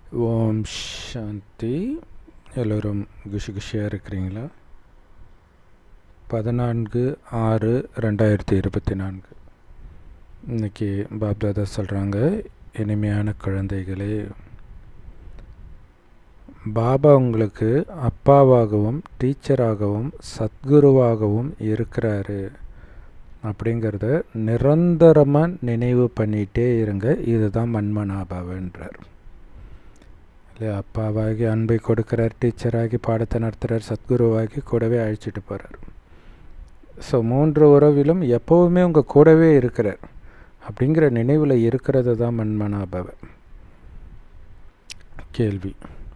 ஓம் சாந்தி எல்லோரும் குஷி குஷியாக இருக்கிறீங்களா பதினான்கு ஆறு ரெண்டாயிரத்தி இருபத்தி நான்கு இன்னைக்கு பாப்தாதா சொல்கிறாங்க இனிமையான குழந்தைகளே பாபா உங்களுக்கு அப்பாவாகவும் டீச்சராகவும் சத்குருவாகவும் இருக்கிறாரு அப்படிங்கிறத நிரந்தரமாக நினைவு பண்ணிகிட்டே இருங்க இதுதான் மன்மனாபாவன்றார் இல்லையா அப்பாவாகி அன்பை கொடுக்குறார் டீச்சராகி பாடத்தை நடத்துகிறார் சத்குருவாகி கூடவே அழைச்சிட்டு போகிறார் ஸோ மூன்று உறவிலும் எப்போவுமே உங்கள் கூடவே இருக்கிறார் அப்படிங்கிற நினைவில் இருக்கிறது தான் மன்மனாபவ கேள்வி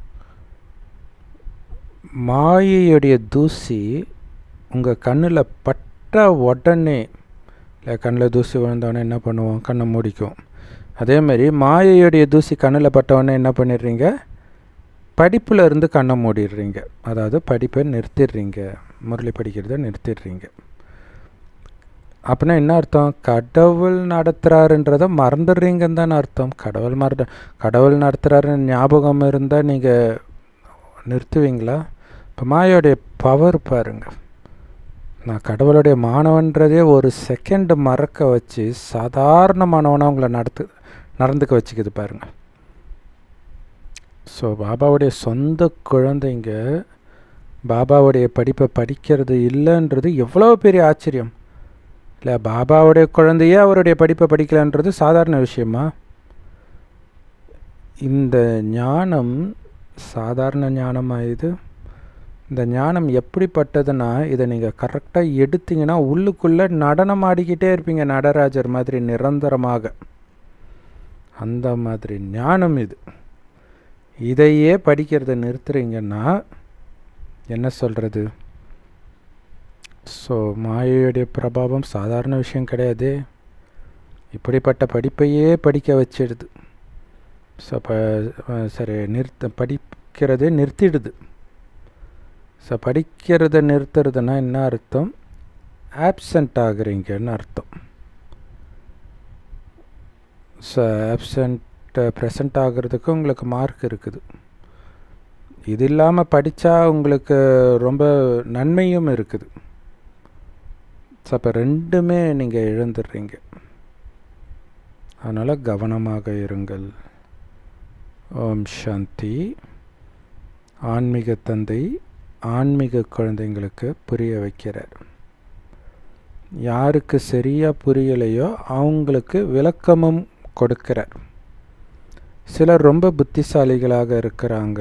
மாயையுடைய தூசி உங்கள் கண்ணில் பட்ட உடனே இல்லை கண்ணில் தூசி விழுந்தவொடனே என்ன பண்ணுவோம் கண்ணை மூடிக்கும் அதேமாரி மாயையுடைய தூசி கண்ணில் பட்டவொடனே என்ன பண்ணிடுறீங்க படிப்பில் இருந்து கண்ணை மூடிடுறீங்க அதாவது படிப்பை நிறுத்திடுறீங்க முரளி படிக்கிறத நிறுத்திடுறீங்க அப்படின்னா என்ன அர்த்தம் கடவுள் நடத்துகிறாருன்றதை மறந்துடுறீங்கன்னு தானே அர்த்தம் கடவுள் மறந்து கடவுள் நடத்துகிறாருன்னு ஞாபகம் இருந்தால் நீங்கள் நிறுத்துவீங்களா இப்போ மாயோடைய பவர் பாருங்கள் நான் கடவுளுடைய மாணவன்றதே ஒரு செகண்ட் மறக்க வச்சு சாதாரணமானவனாக உங்களை நடத்து நடந்துக்க வச்சுக்குது பாருங்கள் ஸோ பாபாவுடைய சொந்த குழந்தைங்க பாபாவுடைய படிப்பை படிக்கிறது இல்லைன்றது எவ்வளோ பெரிய ஆச்சரியம் இல்லை பாபாவுடைய குழந்தையே அவருடைய படிப்பை படிக்கலான்றது சாதாரண விஷயமா இந்த ஞானம் சாதாரண ஞானமாக இது இந்த ஞானம் எப்படிப்பட்டதுன்னா இதை நீங்கள் கரெக்டாக எடுத்தீங்கன்னா உள்ளுக்குள்ளே நடனம் ஆடிக்கிட்டே இருப்பீங்க நடராஜர் மாதிரி நிரந்தரமாக அந்த மாதிரி ஞானம் இது இதையே படிக்கிறத நிறுத்துறீங்கன்னா என்ன சொல்கிறது ஸோ மாயையுடைய பிரபாவம் சாதாரண விஷயம் கிடையாது இப்படிப்பட்ட படிப்பையே படிக்க வச்சிடுது ஸோ ப சரி நிறுத்த படிக்கிறதே நிறுத்திடுது ஸோ படிக்கிறத நிறுத்துறதுன்னா என்ன அர்த்தம் ஆப்சண்ட் ஆகுறீங்கன்னு அர்த்தம் ஸோ ஆப்சண்ட் ப்ரெசண்ட் ஆகிறதுக்கு உங்களுக்கு மார்க் இருக்குது இது இல்லாமல் படித்தா உங்களுக்கு ரொம்ப நன்மையும் இருக்குது ஸோ அப்போ ரெண்டுமே நீங்கள் இழந்துடுறீங்க அதனால் கவனமாக இருங்கள் ஓம் சாந்தி ஆன்மீக தந்தை ஆன்மீக குழந்தைங்களுக்கு புரிய வைக்கிறார் யாருக்கு சரியாக புரியலையோ அவங்களுக்கு விளக்கமும் கொடுக்கிறார் சிலர் ரொம்ப புத்திசாலிகளாக இருக்கிறாங்க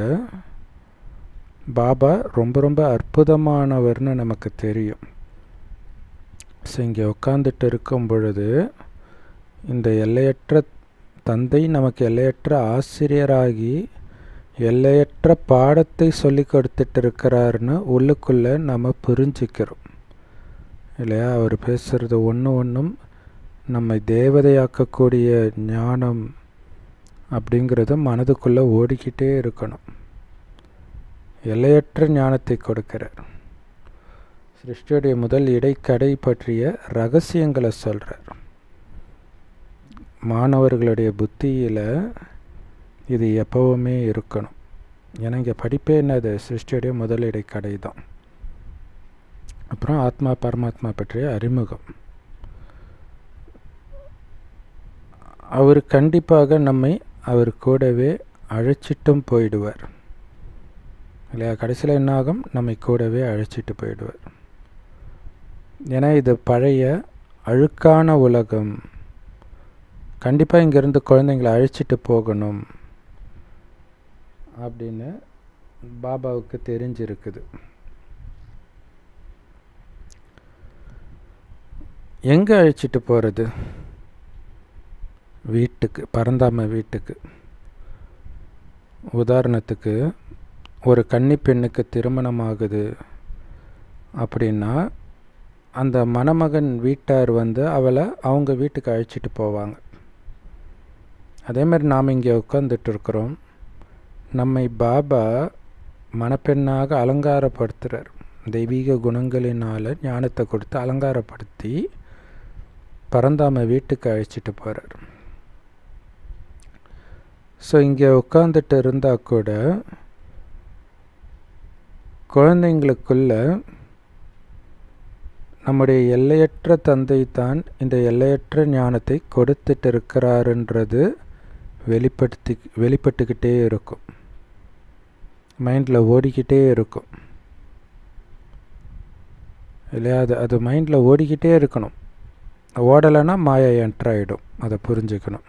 பாபா ரொம்ப ரொம்ப அற்புதமானவர்னு நமக்கு தெரியும் ஸோ இங்கே உட்காந்துட்டு இருக்கும் பொழுது இந்த எல்லையற்ற தந்தை நமக்கு எல்லையற்ற ஆசிரியராகி எல்லையற்ற பாடத்தை சொல்லி கொடுத்துட்டு இருக்கிறாருன்னு உள்ளுக்குள்ளே நம்ம புரிஞ்சிக்கிறோம் இல்லையா அவர் பேசுகிறது ஒன்று ஒன்றும் நம்மை தேவதையாக்கக்கூடிய ஞானம் அப்படிங்கிறது மனதுக்குள்ளே ஓடிக்கிட்டே இருக்கணும் எல்லையற்ற ஞானத்தை கொடுக்கிறார் சிருஷ்டியுடைய முதல் இடைக்கடை பற்றிய ரகசியங்களை சொல்கிறார் மாணவர்களுடைய புத்தியில் இது எப்போவுமே இருக்கணும் ஏன்னா இங்கே படிப்பே என்னது சிருஷ்டியுடைய முதல் இடைக்கடை தான் அப்புறம் ஆத்மா பரமாத்மா பற்றிய அறிமுகம் அவர் கண்டிப்பாக நம்மை அவர் கூடவே அழைச்சிட்டும் போயிடுவார் இல்லையா கடைசியில் என்ன ஆகும் நம்மை கூடவே அழைச்சிட்டு போயிடுவார் ஏன்னா இது பழைய அழுக்கான உலகம் கண்டிப்பாக இங்கேருந்து குழந்தைங்களை அழைச்சிட்டு போகணும் அப்படின்னு பாபாவுக்கு தெரிஞ்சிருக்குது எங்கே அழைச்சிட்டு போகிறது வீட்டுக்கு பரந்தாம வீட்டுக்கு உதாரணத்துக்கு ஒரு கன்னி பெண்ணுக்கு திருமணம் ஆகுது அப்படின்னா அந்த மணமகன் வீட்டார் வந்து அவளை அவங்க வீட்டுக்கு அழைச்சிட்டு போவாங்க அதே மாதிரி நாம் இங்கே உட்காந்துட்டு இருக்கிறோம் நம்மை பாபா மணப்பெண்ணாக அலங்காரப்படுத்துகிறார் தெய்வீக குணங்களினால் ஞானத்தை கொடுத்து அலங்காரப்படுத்தி பரந்தாம வீட்டுக்கு அழைச்சிட்டு போகிறார் ஸோ இங்கே உட்காந்துட்டு இருந்தால் கூட குழந்தைங்களுக்குள்ள நம்முடைய எல்லையற்ற தந்தை தான் இந்த எல்லையற்ற ஞானத்தை கொடுத்துட்டு இருக்கிறாருன்றது வெளிப்படுத்தி வெளிப்பட்டுக்கிட்டே இருக்கும் மைண்டில் ஓடிக்கிட்டே இருக்கும் இல்லையா அது அது மைண்டில் ஓடிக்கிட்டே இருக்கணும் ஓடலைன்னா மாயை என்ட்ராயிடும் அதை புரிஞ்சுக்கணும்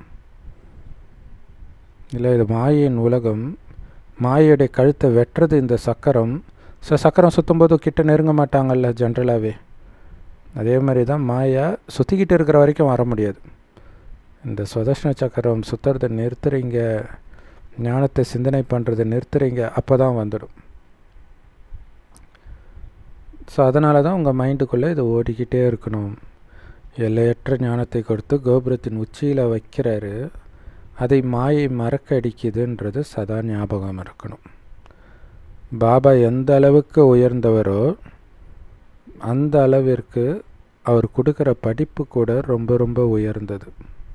இல்லை இது மாயின் உலகம் மாயையுடைய கழுத்தை வெட்டுறது இந்த சக்கரம் ஸோ சக்கரம் சுற்றும்போது கிட்ட நெருங்க மாட்டாங்கல்ல ஜென்ரலாகவே அதே மாதிரி தான் மாயா சுற்றிக்கிட்டு இருக்கிற வரைக்கும் வர முடியாது இந்த சுதர்ஷன சக்கரம் சுற்றுறதை நிறுத்துறீங்க ஞானத்தை சிந்தனை பண்ணுறதை நிறுத்துறீங்க அப்போ தான் வந்துடும் ஸோ அதனால தான் உங்கள் மைண்டுக்குள்ளே இது ஓடிக்கிட்டே இருக்கணும் எல்லையற்ற ஞானத்தை கொடுத்து கோபுரத்தின் உச்சியில் வைக்கிறாரு அதை மாயை மறக்க அடிக்குதுன்றது சதா ஞாபகம் இருக்கணும் பாபா எந்த அளவுக்கு உயர்ந்தவரோ அந்த அளவிற்கு அவர் கொடுக்குற படிப்பு கூட ரொம்ப ரொம்ப உயர்ந்தது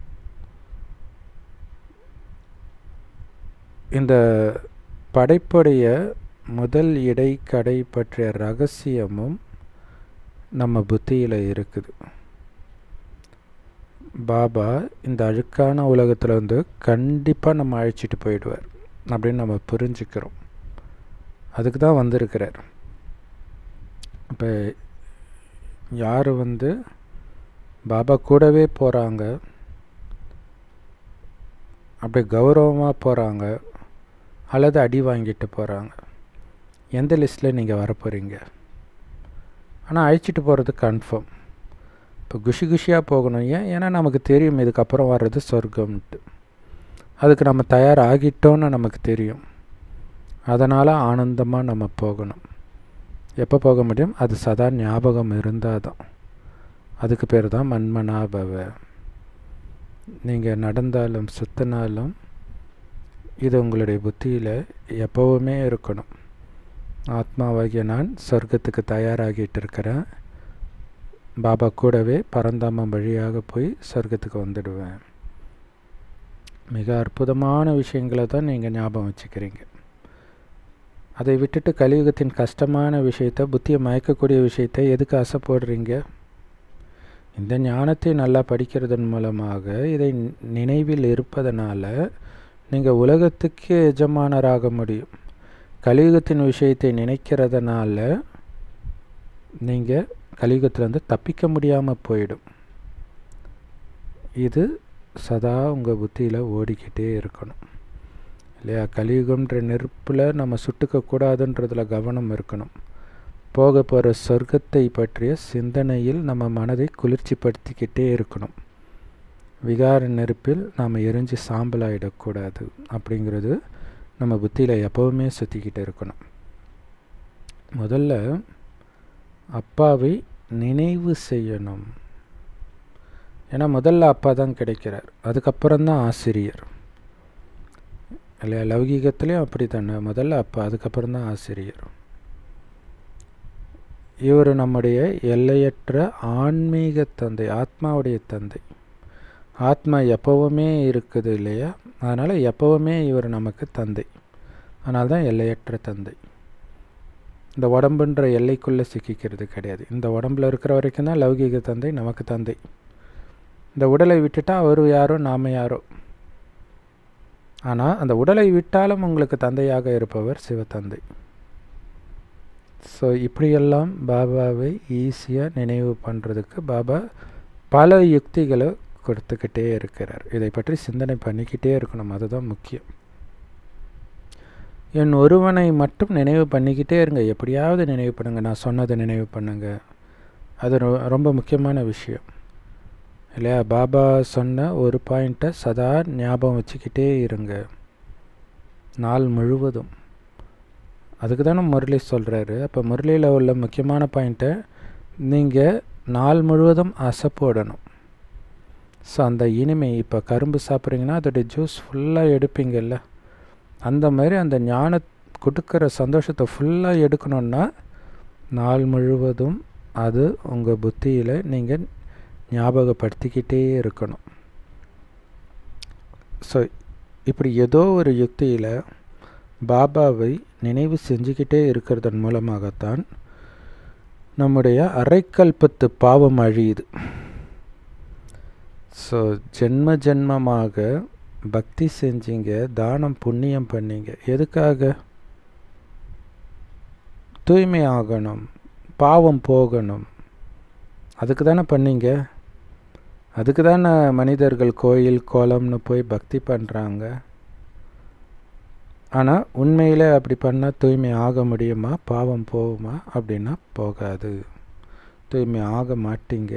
இந்த படைப்புடைய முதல் இடை கடை பற்றிய ரகசியமும் நம்ம புத்தியில் இருக்குது பாபா இந்த அழுக்கான உலகத்தில் வந்து கண்டிப்பாக நம்ம அழைச்சிட்டு போயிடுவார் அப்படின்னு நம்ம புரிஞ்சுக்கிறோம் அதுக்கு தான் வந்திருக்கிறார் இப்போ யார் வந்து பாபா கூடவே போகிறாங்க அப்படி கௌரவமாக போகிறாங்க அல்லது அடி வாங்கிட்டு போகிறாங்க எந்த லிஸ்ட்டில் நீங்கள் வர போகிறீங்க ஆனால் அழைச்சிட்டு போகிறது கன்ஃபார்ம் இப்போ குஷி குஷியாக போகணும் ஏன் ஏன்னா நமக்கு தெரியும் இதுக்கப்புறம் வர்றது சொர்க்கம்ன்ட்டு அதுக்கு நம்ம தயாராகிட்டோன்னு நமக்கு தெரியும் அதனால் ஆனந்தமாக நம்ம போகணும் எப்போ போக முடியும் அது சதா ஞாபகம் இருந்தால் தான் அதுக்கு பேர் தான் மன்மனாபவ நீங்கள் நடந்தாலும் சுத்தினாலும் இது உங்களுடைய புத்தியில் எப்போவுமே இருக்கணும் ஆத்மாவாகிய நான் சொர்க்கத்துக்கு தயாராகிட்டு இருக்கிறேன் பாபா கூடவே பரந்தாமம் வழியாக போய் சொர்க்கத்துக்கு வந்துடுவேன் மிக அற்புதமான விஷயங்களை தான் நீங்கள் ஞாபகம் வச்சுக்கிறீங்க அதை விட்டுட்டு கலியுகத்தின் கஷ்டமான விஷயத்தை புத்தியை மயக்கக்கூடிய விஷயத்தை எதுக்கு ஆசைப்படுறீங்க இந்த ஞானத்தை நல்லா படிக்கிறதன் மூலமாக இதை நினைவில் இருப்பதனால நீங்கள் உலகத்துக்கு எஜமானராக முடியும் கலியுகத்தின் விஷயத்தை நினைக்கிறதுனால நீங்கள் கலியுகத்திலேருந்து தப்பிக்க முடியாமல் போயிடும் இது சதா உங்கள் புத்தியில் ஓடிக்கிட்டே இருக்கணும் இல்லையா கலியுகம்ன்ற நெருப்பில் நம்ம சுட்டுக்கக்கூடாதுன்றதுல கவனம் இருக்கணும் போக போகிற சொர்க்கத்தை பற்றிய சிந்தனையில் நம்ம மனதை குளிர்ச்சிப்படுத்திக்கிட்டே இருக்கணும் விகார நெருப்பில் நாம் எரிஞ்சு சாம்பலாயிடக்கூடாது அப்படிங்கிறது நம்ம புத்தியில் எப்போவுமே சுற்றிக்கிட்டு இருக்கணும் முதல்ல அப்பாவை நினைவு செய்யணும் ஏன்னா முதல்ல அப்பா தான் கிடைக்கிறார் அதுக்கப்புறம் தான் ஆசிரியர் இல்லையா லௌகீகத்துலேயும் அப்படி தானே முதல்ல அப்பா அதுக்கப்புறம் தான் ஆசிரியர் இவர் நம்முடைய எல்லையற்ற ஆன்மீக தந்தை ஆத்மாவுடைய தந்தை ஆத்மா எப்போவுமே இருக்குது இல்லையா அதனால் எப்போவுமே இவர் நமக்கு தந்தை அதனால தான் எல்லையற்ற தந்தை இந்த உடம்புன்ற எல்லைக்குள்ளே சிக்கிக்கிறது கிடையாது இந்த உடம்பில் இருக்கிற வரைக்கும் தான் லௌகீக தந்தை நமக்கு தந்தை இந்த உடலை விட்டுட்டா அவர் யாரோ நாம யாரோ ஆனால் அந்த உடலை விட்டாலும் உங்களுக்கு தந்தையாக இருப்பவர் சிவத்தந்தை ஸோ இப்படியெல்லாம் பாபாவை ஈஸியாக நினைவு பண்ணுறதுக்கு பாபா பல யுக்திகளை கொடுத்துக்கிட்டே இருக்கிறார் இதை பற்றி சிந்தனை பண்ணிக்கிட்டே இருக்கணும் அதுதான் முக்கியம் என் ஒருவனை மட்டும் நினைவு பண்ணிக்கிட்டே இருங்க எப்படியாவது நினைவு பண்ணுங்க நான் சொன்னதை நினைவு பண்ணுங்க அது ரொம்ப முக்கியமான விஷயம் இல்லையா பாபா சொன்ன ஒரு பாயிண்ட்டை சதா ஞாபகம் வச்சுக்கிட்டே இருங்க நாள் முழுவதும் அதுக்கு தானே முரளி சொல்கிறாரு அப்போ முரளியில் உள்ள முக்கியமான பாயிண்ட்டை நீங்கள் நாள் முழுவதும் அசை போடணும் ஸோ அந்த இனிமை இப்போ கரும்பு சாப்பிட்றீங்கன்னா அதோடைய ஜூஸ் ஃபுல்லாக எடுப்பீங்கல்ல அந்த மாதிரி அந்த ஞான கொடுக்குற சந்தோஷத்தை ஃபுல்லாக எடுக்கணுன்னா நாள் முழுவதும் அது உங்கள் புத்தியில் நீங்கள் ஞாபகப்படுத்திக்கிட்டே இருக்கணும் ஸோ இப்படி ஏதோ ஒரு யுக்தியில் பாபாவை நினைவு செஞ்சுக்கிட்டே இருக்கிறதன் மூலமாகத்தான் நம்முடைய அரைக்கல்பத்து பாவம் அழியுது ஸோ ஜென்ம ஜென்மமாக பக்தி செஞ்சீங்க தானம் புண்ணியம் பண்ணீங்க எதுக்காக தூய்மை ஆகணும் பாவம் போகணும் அதுக்கு தானே பண்ணீங்க அதுக்கு தானே மனிதர்கள் கோயில் கோலம்னு போய் பக்தி பண்ணுறாங்க ஆனால் உண்மையில் அப்படி பண்ணால் தூய்மை ஆக முடியுமா பாவம் போகுமா அப்படின்னா போகாது தூய்மை ஆக மாட்டீங்க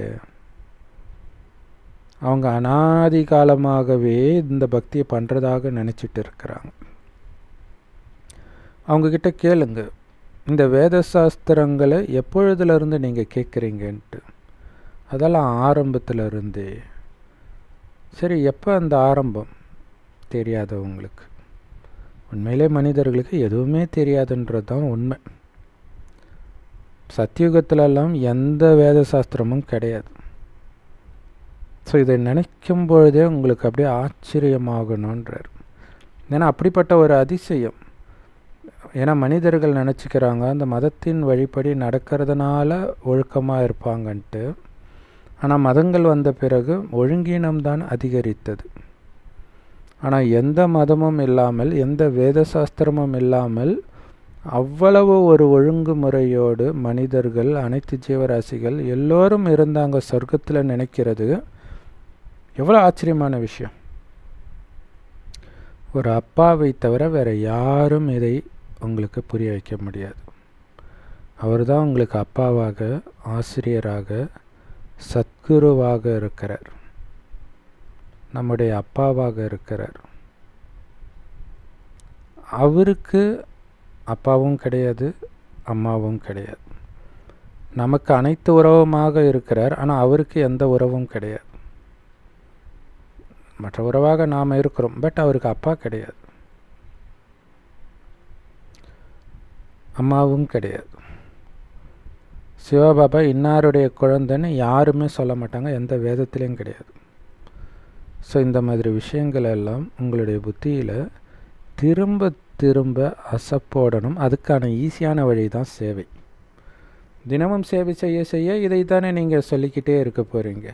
அவங்க அனாதி காலமாகவே இந்த பக்தியை பண்ணுறதாக நினச்சிட்டு இருக்கிறாங்க அவங்கக்கிட்ட கேளுங்க இந்த வேத சாஸ்திரங்களை எப்பொழுதுலேருந்து நீங்கள் கேட்குறீங்கன்ட்டு அதெல்லாம் ஆரம்பத்தில் இருந்தே சரி எப்போ அந்த ஆரம்பம் தெரியாது உங்களுக்கு உண்மையிலே மனிதர்களுக்கு எதுவுமே தெரியாதுன்றது தான் உண்மை சத்தியுகத்திலெல்லாம் எந்த வேத சாஸ்திரமும் கிடையாது ஸோ இதை நினைக்கும் பொழுதே உங்களுக்கு அப்படியே ஆச்சரியமாகணுன்றார் ஏன்னா அப்படிப்பட்ட ஒரு அதிசயம் ஏன்னா மனிதர்கள் நினச்சிக்கிறாங்க அந்த மதத்தின் வழிப்படி நடக்கிறதுனால ஒழுக்கமாக இருப்பாங்கன்ட்டு ஆனால் மதங்கள் வந்த பிறகு ஒழுங்கீனம்தான் அதிகரித்தது ஆனால் எந்த மதமும் இல்லாமல் எந்த வேத சாஸ்திரமும் இல்லாமல் அவ்வளவு ஒரு ஒழுங்குமுறையோடு மனிதர்கள் அனைத்து ஜீவராசிகள் எல்லோரும் இருந்தாங்க சொர்க்கத்தில் நினைக்கிறது எவ்வளோ ஆச்சரியமான விஷயம் ஒரு அப்பாவை தவிர வேறு யாரும் இதை உங்களுக்கு புரிய வைக்க முடியாது அவர் தான் உங்களுக்கு அப்பாவாக ஆசிரியராக சத்குருவாக இருக்கிறார் நம்முடைய அப்பாவாக இருக்கிறார் அவருக்கு அப்பாவும் கிடையாது அம்மாவும் கிடையாது நமக்கு அனைத்து உறவுமாக இருக்கிறார் ஆனால் அவருக்கு எந்த உறவும் கிடையாது மற்ற உறவாக நாம் இருக்கிறோம் பட் அவருக்கு அப்பா கிடையாது அம்மாவும் கிடையாது சிவபாபா இன்னாருடைய குழந்தைன்னு யாருமே சொல்ல மாட்டாங்க எந்த வேதத்திலையும் கிடையாது ஸோ இந்த மாதிரி விஷயங்கள் எல்லாம் உங்களுடைய புத்தியில் திரும்ப திரும்ப அசப்போடணும் அதுக்கான ஈஸியான வழி தான் சேவை தினமும் சேவை செய்ய செய்ய இதை தானே நீங்கள் சொல்லிக்கிட்டே இருக்க போகிறீங்க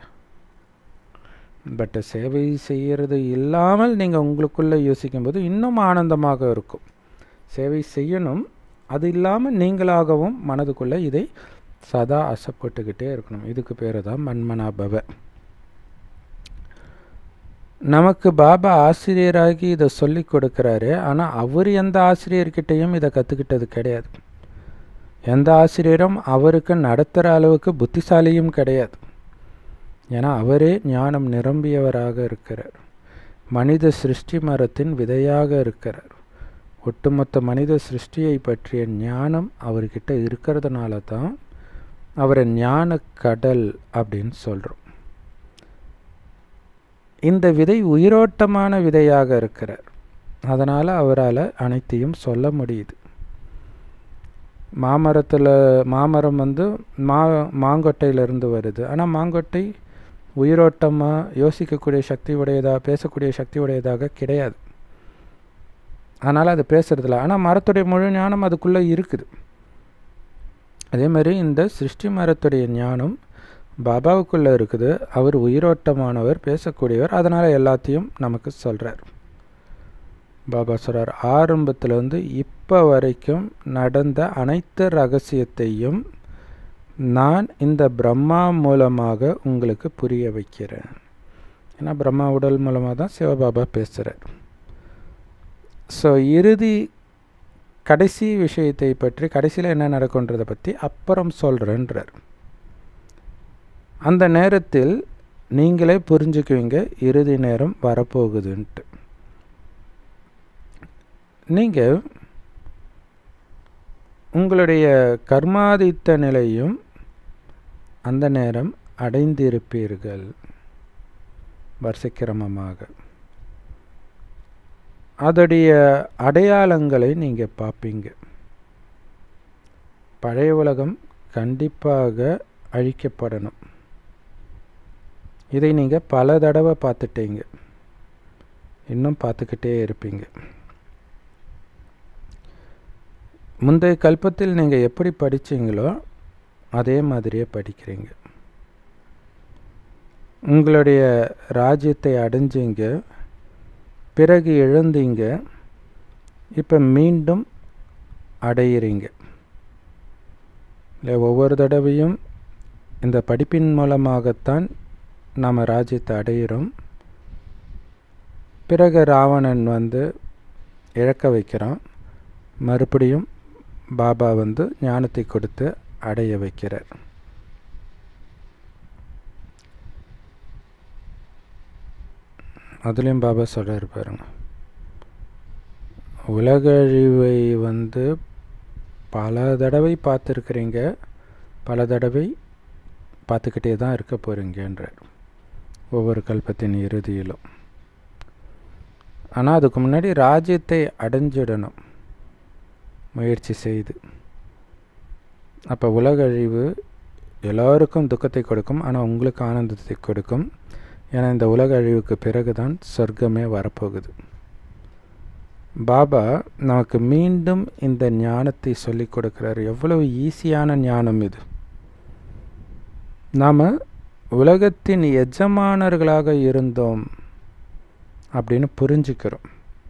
பட் சேவை செய்கிறது இல்லாமல் நீங்கள் உங்களுக்குள்ளே யோசிக்கும்போது இன்னும் ஆனந்தமாக இருக்கும் சேவை செய்யணும் அது இல்லாமல் நீங்களாகவும் மனதுக்குள்ளே இதை சதா அசப்பட்டுக்கிட்டே இருக்கணும் இதுக்கு பேர் தான் மன்மனாபவ நமக்கு பாபா ஆசிரியராகி இதை சொல்லி கொடுக்குறாரு ஆனால் அவர் எந்த ஆசிரியர்கிட்டையும் இதை கற்றுக்கிட்டது கிடையாது எந்த ஆசிரியரும் அவருக்கு நடத்துகிற அளவுக்கு புத்திசாலியும் கிடையாது ஏன்னா அவரே ஞானம் நிரம்பியவராக இருக்கிறார் மனித சிருஷ்டி மரத்தின் விதையாக இருக்கிறார் ஒட்டுமொத்த மனித சிருஷ்டியை பற்றிய ஞானம் அவர்கிட்ட இருக்கிறதுனால தான் அவரை ஞான கடல் அப்படின்னு சொல்கிறோம் இந்த விதை உயிரோட்டமான விதையாக இருக்கிறார் அதனால் அவரால் அனைத்தையும் சொல்ல முடியுது மாமரத்தில் மாமரம் வந்து மா மாங்கொட்டையிலிருந்து வருது ஆனால் மாங்கொட்டை உயிரோட்டமாக யோசிக்கக்கூடிய சக்தி உடையதாக பேசக்கூடிய சக்தி உடையதாக கிடையாது அதனால் அது பேசுறதில்ல ஆனால் மரத்துடைய முழு ஞானம் அதுக்குள்ளே இருக்குது அதே மாதிரி இந்த சிருஷ்டி மரத்துடைய ஞானம் பாபாவுக்குள்ளே இருக்குது அவர் உயிரோட்டமானவர் பேசக்கூடியவர் அதனால் எல்லாத்தையும் நமக்கு சொல்கிறார் பாபா சொல்கிறார் ஆரம்பத்திலேருந்து இப்போ வரைக்கும் நடந்த அனைத்து ரகசியத்தையும் நான் இந்த பிரம்மா மூலமாக உங்களுக்கு புரிய வைக்கிறேன் ஏன்னா பிரம்மா உடல் மூலமாக தான் சிவபாபா பேசுகிறார் ஸோ இறுதி கடைசி விஷயத்தை பற்றி கடைசியில் என்ன நடக்குன்றதை பற்றி அப்புறம் சொல்கிறேன்றார் அந்த நேரத்தில் நீங்களே புரிஞ்சுக்குவீங்க இறுதி நேரம் வரப்போகுதுன்ட்டு நீங்கள் உங்களுடைய கர்மாதித்த நிலையும் அந்த நேரம் அடைந்திருப்பீர்கள் வரிசைக்கிரமமாக அதோடைய அடையாளங்களை நீங்கள் பார்ப்பீங்க பழைய உலகம் கண்டிப்பாக அழிக்கப்படணும் இதை நீங்கள் பல தடவை பார்த்துட்டீங்க இன்னும் பார்த்துக்கிட்டே இருப்பீங்க முந்தைய கல்பத்தில் நீங்கள் எப்படி படிச்சீங்களோ அதே மாதிரியே படிக்கிறீங்க உங்களுடைய ராஜ்யத்தை அடைஞ்சீங்க பிறகு எழுந்தீங்க இப்போ மீண்டும் அடையிறீங்க இல்லை ஒவ்வொரு தடவையும் இந்த படிப்பின் மூலமாகத்தான் நாம் ராஜ்யத்தை அடையிறோம் பிறகு ராவணன் வந்து இழக்க வைக்கிறான் மறுபடியும் பாபா வந்து ஞானத்தை கொடுத்து அடைய வைக்கிறார் அதுலேயும் பாபா சொல்கிறார் பாருங்க உலக அழிவை வந்து பல தடவை பார்த்துருக்குறீங்க பல தடவை பார்த்துக்கிட்டே தான் இருக்க போகிறீங்கன்றார் ஒவ்வொரு கல்பத்தின் இறுதியிலும் ஆனால் அதுக்கு முன்னாடி ராஜ்யத்தை அடைஞ்சிடணும் முயற்சி செய்து அப்போ உலக அழிவு எல்லோருக்கும் துக்கத்தை கொடுக்கும் ஆனால் உங்களுக்கு ஆனந்தத்தை கொடுக்கும் ஏன்னா இந்த உலக அழிவுக்கு பிறகு தான் சொர்க்கமே வரப்போகுது பாபா நமக்கு மீண்டும் இந்த ஞானத்தை சொல்லி கொடுக்குறாரு எவ்வளவு ஈஸியான ஞானம் இது நாம் உலகத்தின் எஜமானர்களாக இருந்தோம் அப்படின்னு புரிஞ்சுக்கிறோம்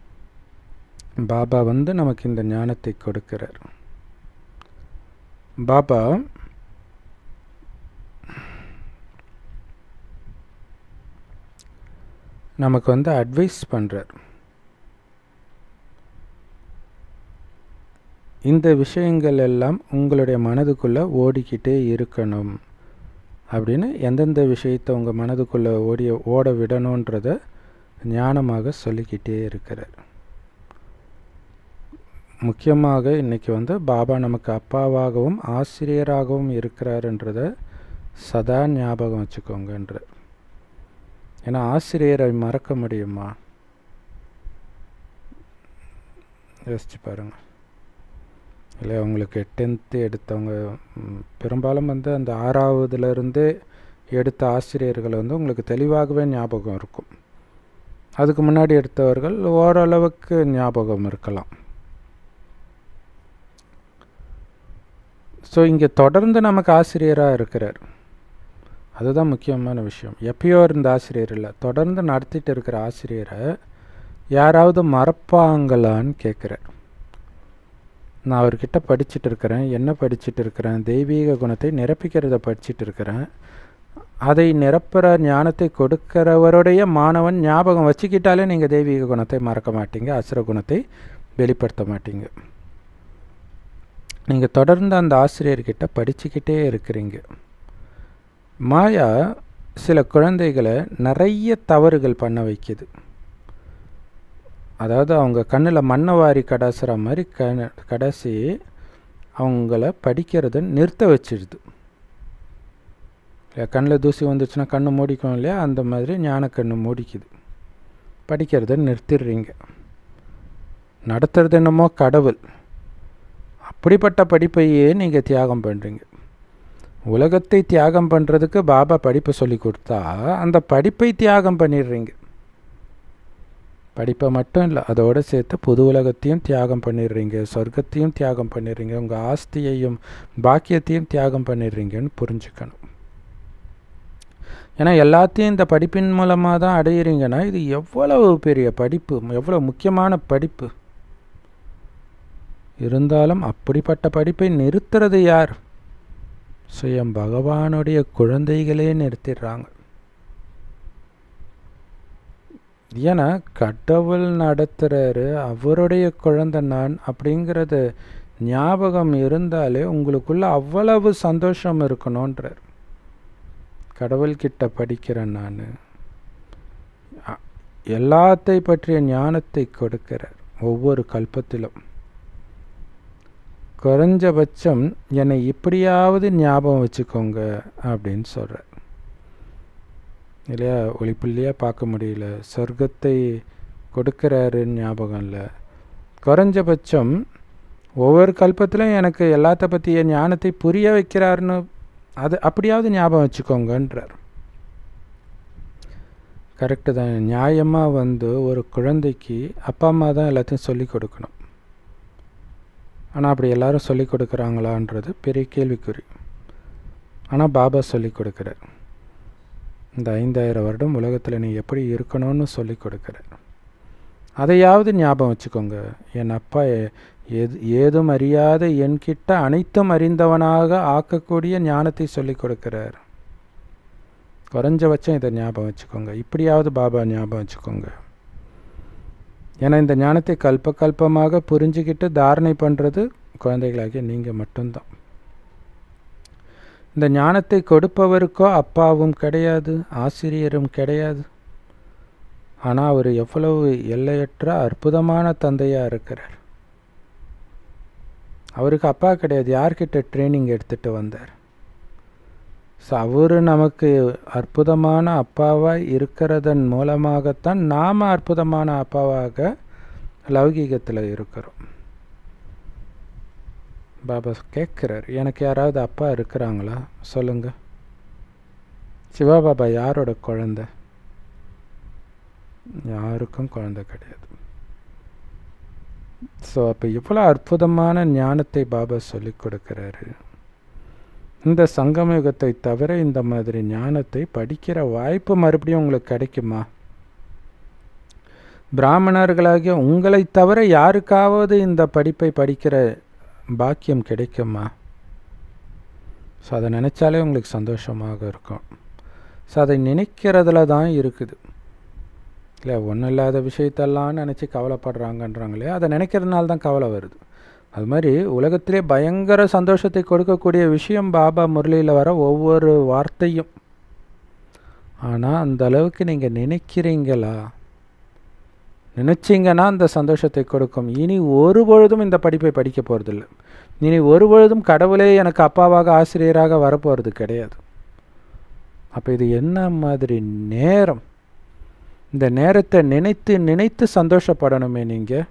பாபா வந்து நமக்கு இந்த ஞானத்தை கொடுக்கிறார் பாபா நமக்கு வந்து அட்வைஸ் பண்ணுறார் இந்த விஷயங்கள் எல்லாம் உங்களுடைய மனதுக்குள்ளே ஓடிக்கிட்டே இருக்கணும் அப்படின்னு எந்தெந்த விஷயத்தை உங்கள் மனதுக்குள்ளே ஓடி ஓட விடணுன்றத ஞானமாக சொல்லிக்கிட்டே இருக்கிறார் முக்கியமாக இன்றைக்கி வந்து பாபா நமக்கு அப்பாவாகவும் ஆசிரியராகவும் இருக்கிறாருன்றத சதா ஞாபகம் வச்சுக்கோங்கன்ற ஏன்னா ஆசிரியரை மறக்க முடியுமா யோசிச்சு பாருங்கள் இல்லை உங்களுக்கு டென்த்து எடுத்தவங்க பெரும்பாலும் வந்து அந்த ஆறாவதுலேருந்தே எடுத்த ஆசிரியர்கள் வந்து உங்களுக்கு தெளிவாகவே ஞாபகம் இருக்கும் அதுக்கு முன்னாடி எடுத்தவர்கள் ஓரளவுக்கு ஞாபகம் இருக்கலாம் ஸோ இங்கே தொடர்ந்து நமக்கு ஆசிரியராக இருக்கிறார் அதுதான் முக்கியமான விஷயம் எப்பயோ இருந்த ஆசிரியர் இல்லை தொடர்ந்து நடத்திட்டு இருக்கிற ஆசிரியரை யாராவது மறப்பாங்களான்னு கேட்குறார் நான் அவர்கிட்ட படிச்சுட்டு இருக்கிறேன் என்ன படிச்சுட்டு இருக்கிறேன் தெய்வீக குணத்தை நிரப்பிக்கிறத படிச்சுட்டு இருக்கிறேன் அதை நிரப்புற ஞானத்தை கொடுக்கிறவருடைய மாணவன் ஞாபகம் வச்சுக்கிட்டாலே நீங்கள் தெய்வீக குணத்தை மறக்க மாட்டீங்க அசுர குணத்தை வெளிப்படுத்த மாட்டீங்க நீங்கள் தொடர்ந்து அந்த ஆசிரியர்கிட்ட படிச்சுக்கிட்டே இருக்கிறீங்க மாயா சில குழந்தைகளை நிறைய தவறுகள் பண்ண வைக்கிது அதாவது அவங்க கண்ணில் மண்ணை வாரி கடாசுற மாதிரி க கடைசி அவங்கள படிக்கிறத நிறுத்த வச்சிடுது இல்லையா கண்ணில் தூசி வந்துச்சுன்னா கண்ணு மூடிக்கும் இல்லையா அந்த மாதிரி ஞான கண்ணு மூடிக்குது படிக்கிறத நிறுத்திடுறீங்க நடத்துறது என்னமோ கடவுள் அப்படிப்பட்ட படிப்பையே நீங்கள் தியாகம் பண்ணுறீங்க உலகத்தை தியாகம் பண்ணுறதுக்கு பாபா படிப்பை சொல்லி கொடுத்தா அந்த படிப்பை தியாகம் பண்ணிடுறீங்க படிப்பை மட்டும் இல்லை அதோடு சேர்த்து புது உலகத்தையும் தியாகம் பண்ணிடுறீங்க சொர்க்கத்தையும் தியாகம் பண்ணிடுறீங்க உங்கள் ஆஸ்தியையும் பாக்கியத்தையும் தியாகம் பண்ணிடுறீங்கன்னு புரிஞ்சுக்கணும் ஏன்னா எல்லாத்தையும் இந்த படிப்பின் மூலமாக தான் அடையிறீங்கன்னா இது எவ்வளவு பெரிய படிப்பு எவ்வளோ முக்கியமான படிப்பு இருந்தாலும் அப்படிப்பட்ட படிப்பை நிறுத்துறது யார் சுயம் பகவானுடைய குழந்தைகளே நிறுத்திடுறாங்க ஏன்னா கடவுள் நடத்துகிறாரு அவருடைய குழந்தை நான் அப்படிங்கிறது ஞாபகம் இருந்தாலே உங்களுக்குள்ள அவ்வளவு சந்தோஷம் இருக்கணுன்றார் கடவுள்கிட்ட படிக்கிறேன் நான் எல்லாத்தை பற்றிய ஞானத்தை கொடுக்கிறார் ஒவ்வொரு கல்பத்திலும் குறைஞ்சபட்சம் என்னை இப்படியாவது ஞாபகம் வச்சுக்கோங்க அப்படின்னு சொல்கிறார் இல்லையா ஒளிப்புள்ளியாக பார்க்க முடியல சொர்க்கத்தை கொடுக்குறாருன்னு ஞாபகம் இல்லை குறைஞ்சபட்சம் ஒவ்வொரு கல்பத்திலும் எனக்கு எல்லாத்த பற்றிய ஞானத்தை புரிய வைக்கிறாருன்னு அது அப்படியாவது ஞாபகம் வச்சுக்கோங்கன்றார் கரெக்டு தான் நியாயமாக வந்து ஒரு குழந்தைக்கு அப்பா அம்மா தான் எல்லாத்தையும் சொல்லி கொடுக்கணும் ஆனால் அப்படி எல்லாரும் சொல்லி கொடுக்குறாங்களான்றது பெரிய கேள்விக்குறி ஆனால் பாபா சொல்லி கொடுக்குறார் இந்த ஐந்தாயிரம் வருடம் உலகத்தில் நீ எப்படி இருக்கணும்னு சொல்லி கொடுக்குறார் அதையாவது ஞாபகம் வச்சுக்கோங்க என் அப்பா எது ஏதும் அறியாத என்கிட்ட அனைத்தும் அறிந்தவனாக ஆக்கக்கூடிய ஞானத்தை சொல்லி கொடுக்கிறார் குறைஞ்சபட்சம் இதை ஞாபகம் வச்சுக்கோங்க இப்படியாவது பாபா ஞாபகம் வச்சுக்கோங்க ஏன்னா இந்த ஞானத்தை கல்ப கல்பமாக புரிஞ்சுக்கிட்டு தாரணை பண்ணுறது குழந்தைகளாகிய நீங்கள் மட்டும்தான் இந்த ஞானத்தை கொடுப்பவருக்கோ அப்பாவும் கிடையாது ஆசிரியரும் கிடையாது ஆனால் அவர் எவ்வளவு எல்லையற்ற அற்புதமான தந்தையாக இருக்கிறார் அவருக்கு அப்பா கிடையாது யார்கிட்ட ட்ரைனிங் எடுத்துகிட்டு வந்தார் ஸோ அவர் நமக்கு அற்புதமான அப்பாவாக இருக்கிறதன் மூலமாகத்தான் நாம் அற்புதமான அப்பாவாக லௌகீகத்தில் இருக்கிறோம் பாபா கேட்குறார் எனக்கு யாராவது அப்பா இருக்கிறாங்களா சொல்லுங்கள் சிவாபாபா யாரோட குழந்தை யாருக்கும் குழந்தை கிடையாது ஸோ அப்போ இவ்வளோ அற்புதமான ஞானத்தை பாபா சொல்லி கொடுக்குறாரு இந்த சங்கமயுகத்தை தவிர இந்த மாதிரி ஞானத்தை படிக்கிற வாய்ப்பு மறுபடியும் உங்களுக்கு கிடைக்குமா பிராமணர்களாகிய உங்களை தவிர யாருக்காவது இந்த படிப்பை படிக்கிற பாக்கியம் கிடைக்குமா ஸோ அதை நினச்சாலே உங்களுக்கு சந்தோஷமாக இருக்கும் ஸோ அதை நினைக்கிறதுல தான் இருக்குது இல்லை ஒன்றும் இல்லாத விஷயத்தெல்லாம் நினச்சி கவலைப்படுறாங்கன்றாங்களே அதை நினைக்கிறதுனால தான் கவலை வருது அது மாதிரி உலகத்திலே பயங்கர சந்தோஷத்தை கொடுக்கக்கூடிய விஷயம் பாபா முரளியில் வர ஒவ்வொரு வார்த்தையும் ஆனால் அந்த அளவுக்கு நீங்கள் நினைக்கிறீங்களா நினச்சிங்கன்னா அந்த சந்தோஷத்தை கொடுக்கும் இனி ஒரு பொழுதும் இந்த படிப்பை படிக்க போகிறதில்ல இனி ஒரு பொழுதும் கடவுளே எனக்கு அப்பாவாக ஆசிரியராக வரப்போகிறது கிடையாது அப்போ இது என்ன மாதிரி நேரம் இந்த நேரத்தை நினைத்து நினைத்து சந்தோஷப்படணுமே நீங்கள்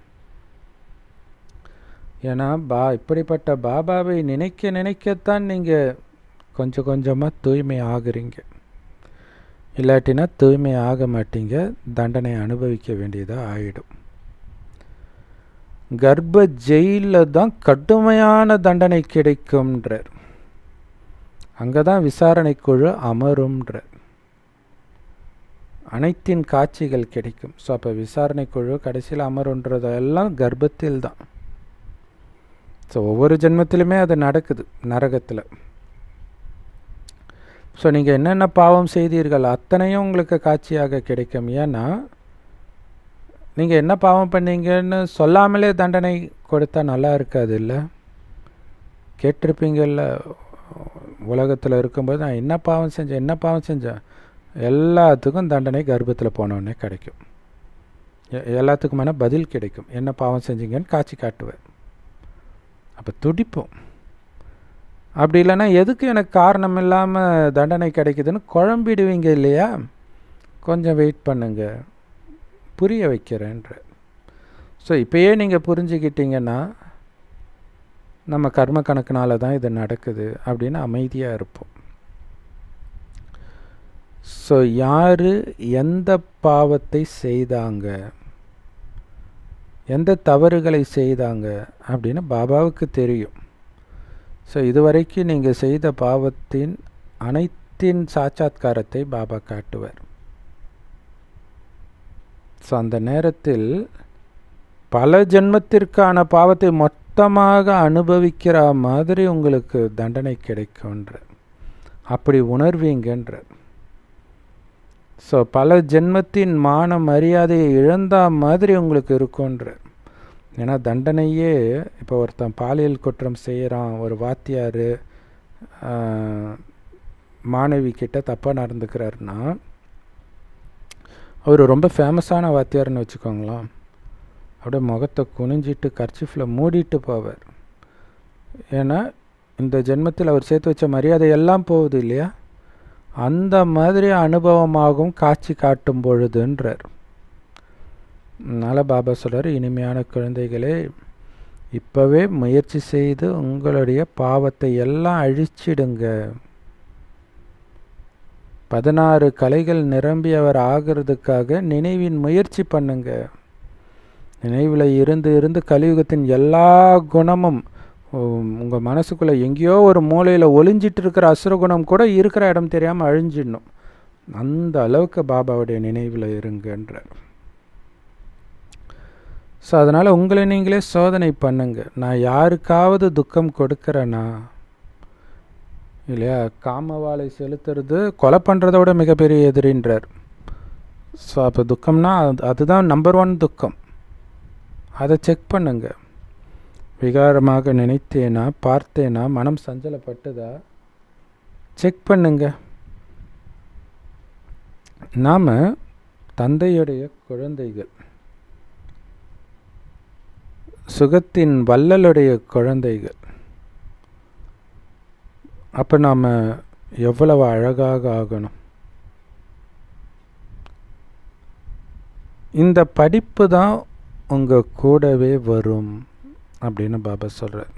ஏன்னா பா இப்படிப்பட்ட பாபாவை நினைக்க நினைக்கத்தான் நீங்கள் கொஞ்சம் கொஞ்சமாக தூய்மை ஆகுறீங்க இல்லாட்டினா தூய்மை ஆக மாட்டீங்க தண்டனை அனுபவிக்க வேண்டியதாக ஆயிடும் கர்ப்ப ஜெயிலில் தான் கடுமையான தண்டனை கிடைக்கும்ன்றார் அங்கே தான் விசாரணை குழு அமரும்ன்றார் அனைத்தின் காட்சிகள் கிடைக்கும் ஸோ அப்போ விசாரணை குழு கடைசியில் அமருன்றதெல்லாம் கர்ப்பத்தில் தான் ஸோ ஒவ்வொரு ஜென்மத்திலுமே அது நடக்குது நரகத்தில் ஸோ நீங்கள் என்னென்ன பாவம் செய்தீர்கள் அத்தனையும் உங்களுக்கு காட்சியாக கிடைக்கும் ஏன்னா நீங்கள் என்ன பாவம் பண்ணீங்கன்னு சொல்லாமலே தண்டனை கொடுத்தா நல்லா இருக்காது இல்லை கேட்டிருப்பீங்கல்ல உலகத்தில் இருக்கும்போது நான் என்ன பாவம் செஞ்சேன் என்ன பாவம் செஞ்சேன் எல்லாத்துக்கும் தண்டனை கர்ப்பத்தில் போனோடனே கிடைக்கும் எல்லாத்துக்குமான பதில் கிடைக்கும் என்ன பாவம் செஞ்சீங்கன்னு காட்சி காட்டுவேன் அப்போ துடிப்போம் அப்படி இல்லைன்னா எதுக்கு எனக்கு காரணம் இல்லாமல் தண்டனை கிடைக்குதுன்னு குழம்பிடுவீங்க இல்லையா கொஞ்சம் வெயிட் பண்ணுங்க புரிய வைக்கிறேன்ற ஸோ இப்போயே நீங்கள் புரிஞ்சுக்கிட்டீங்கன்னா நம்ம கர்ம கணக்கினால தான் இது நடக்குது அப்படின்னு அமைதியாக இருப்போம் ஸோ யார் எந்த பாவத்தை செய்தாங்க எந்த தவறுகளை செய்தாங்க அப்படின்னு பாபாவுக்கு தெரியும் ஸோ இதுவரைக்கும் நீங்கள் செய்த பாவத்தின் அனைத்தின் சாட்சாத்காரத்தை பாபா காட்டுவார் ஸோ அந்த நேரத்தில் பல ஜென்மத்திற்கான பாவத்தை மொத்தமாக அனுபவிக்கிற மாதிரி உங்களுக்கு தண்டனை கிடைக்கும்ன்ற அப்படி உணர்வீங்கன்ற ஸோ பல ஜென்மத்தின் மான மரியாதையை இழந்த மாதிரி உங்களுக்கு இருக்கும்ன்ற ஏன்னா தண்டனையே இப்போ ஒருத்தன் பாலியல் குற்றம் செய்கிறான் ஒரு வாத்தியார் மாணவி கிட்ட தப்பாக நடந்துக்கிறாருன்னா அவர் ரொம்ப ஃபேமஸான வாத்தியார்னு வச்சுக்கோங்களேன் அப்படியே முகத்தை குனிஞ்சிட்டு கர்ச்சிஃபில் மூடிட்டு போவார் ஏன்னா இந்த ஜென்மத்தில் அவர் சேர்த்து வச்ச மரியாதை எல்லாம் போகுது இல்லையா அந்த மாதிரி அனுபவமாகவும் காட்சி காட்டும் பொழுதுன்றார் அதனால் பாபா சொல்கிறார் இனிமையான குழந்தைகளே இப்போவே முயற்சி செய்து உங்களுடைய பாவத்தை எல்லாம் அழிச்சிடுங்க பதினாறு கலைகள் நிரம்பியவர் ஆகிறதுக்காக நினைவின் முயற்சி பண்ணுங்க நினைவில் இருந்து இருந்து கலியுகத்தின் எல்லா குணமும் உங்கள் மனசுக்குள்ளே எங்கேயோ ஒரு மூலையில் ஒளிஞ்சிட்டு இருக்கிற அசுரகுணம் கூட இருக்கிற இடம் தெரியாமல் அழிஞ்சிடணும் அந்த அளவுக்கு பாபாவுடைய நினைவில் இருங்கன்றார் ஸோ அதனால் உங்களை நீங்களே சோதனை பண்ணுங்க நான் யாருக்காவது துக்கம் கொடுக்குறேனா இல்லையா காமவாளை செலுத்துறது கொலை பண்ணுறத விட மிகப்பெரிய எதிரின்றார் ஸோ அப்போ துக்கம்னா அது அதுதான் நம்பர் ஒன் துக்கம் அதை செக் பண்ணுங்க விகாரமாக நினைத்தேனா பார்த்தேனா மனம் சஞ்சலப்பட்டதா செக் பண்ணுங்க நாம் தந்தையுடைய குழந்தைகள் சுகத்தின் வள்ளலுடைய குழந்தைகள் அப்போ நாம் எவ்வளவு அழகாக ஆகணும் இந்த படிப்பு தான் உங்கள் கூடவே வரும் அப்படின்னு பாபா சொல்கிறார்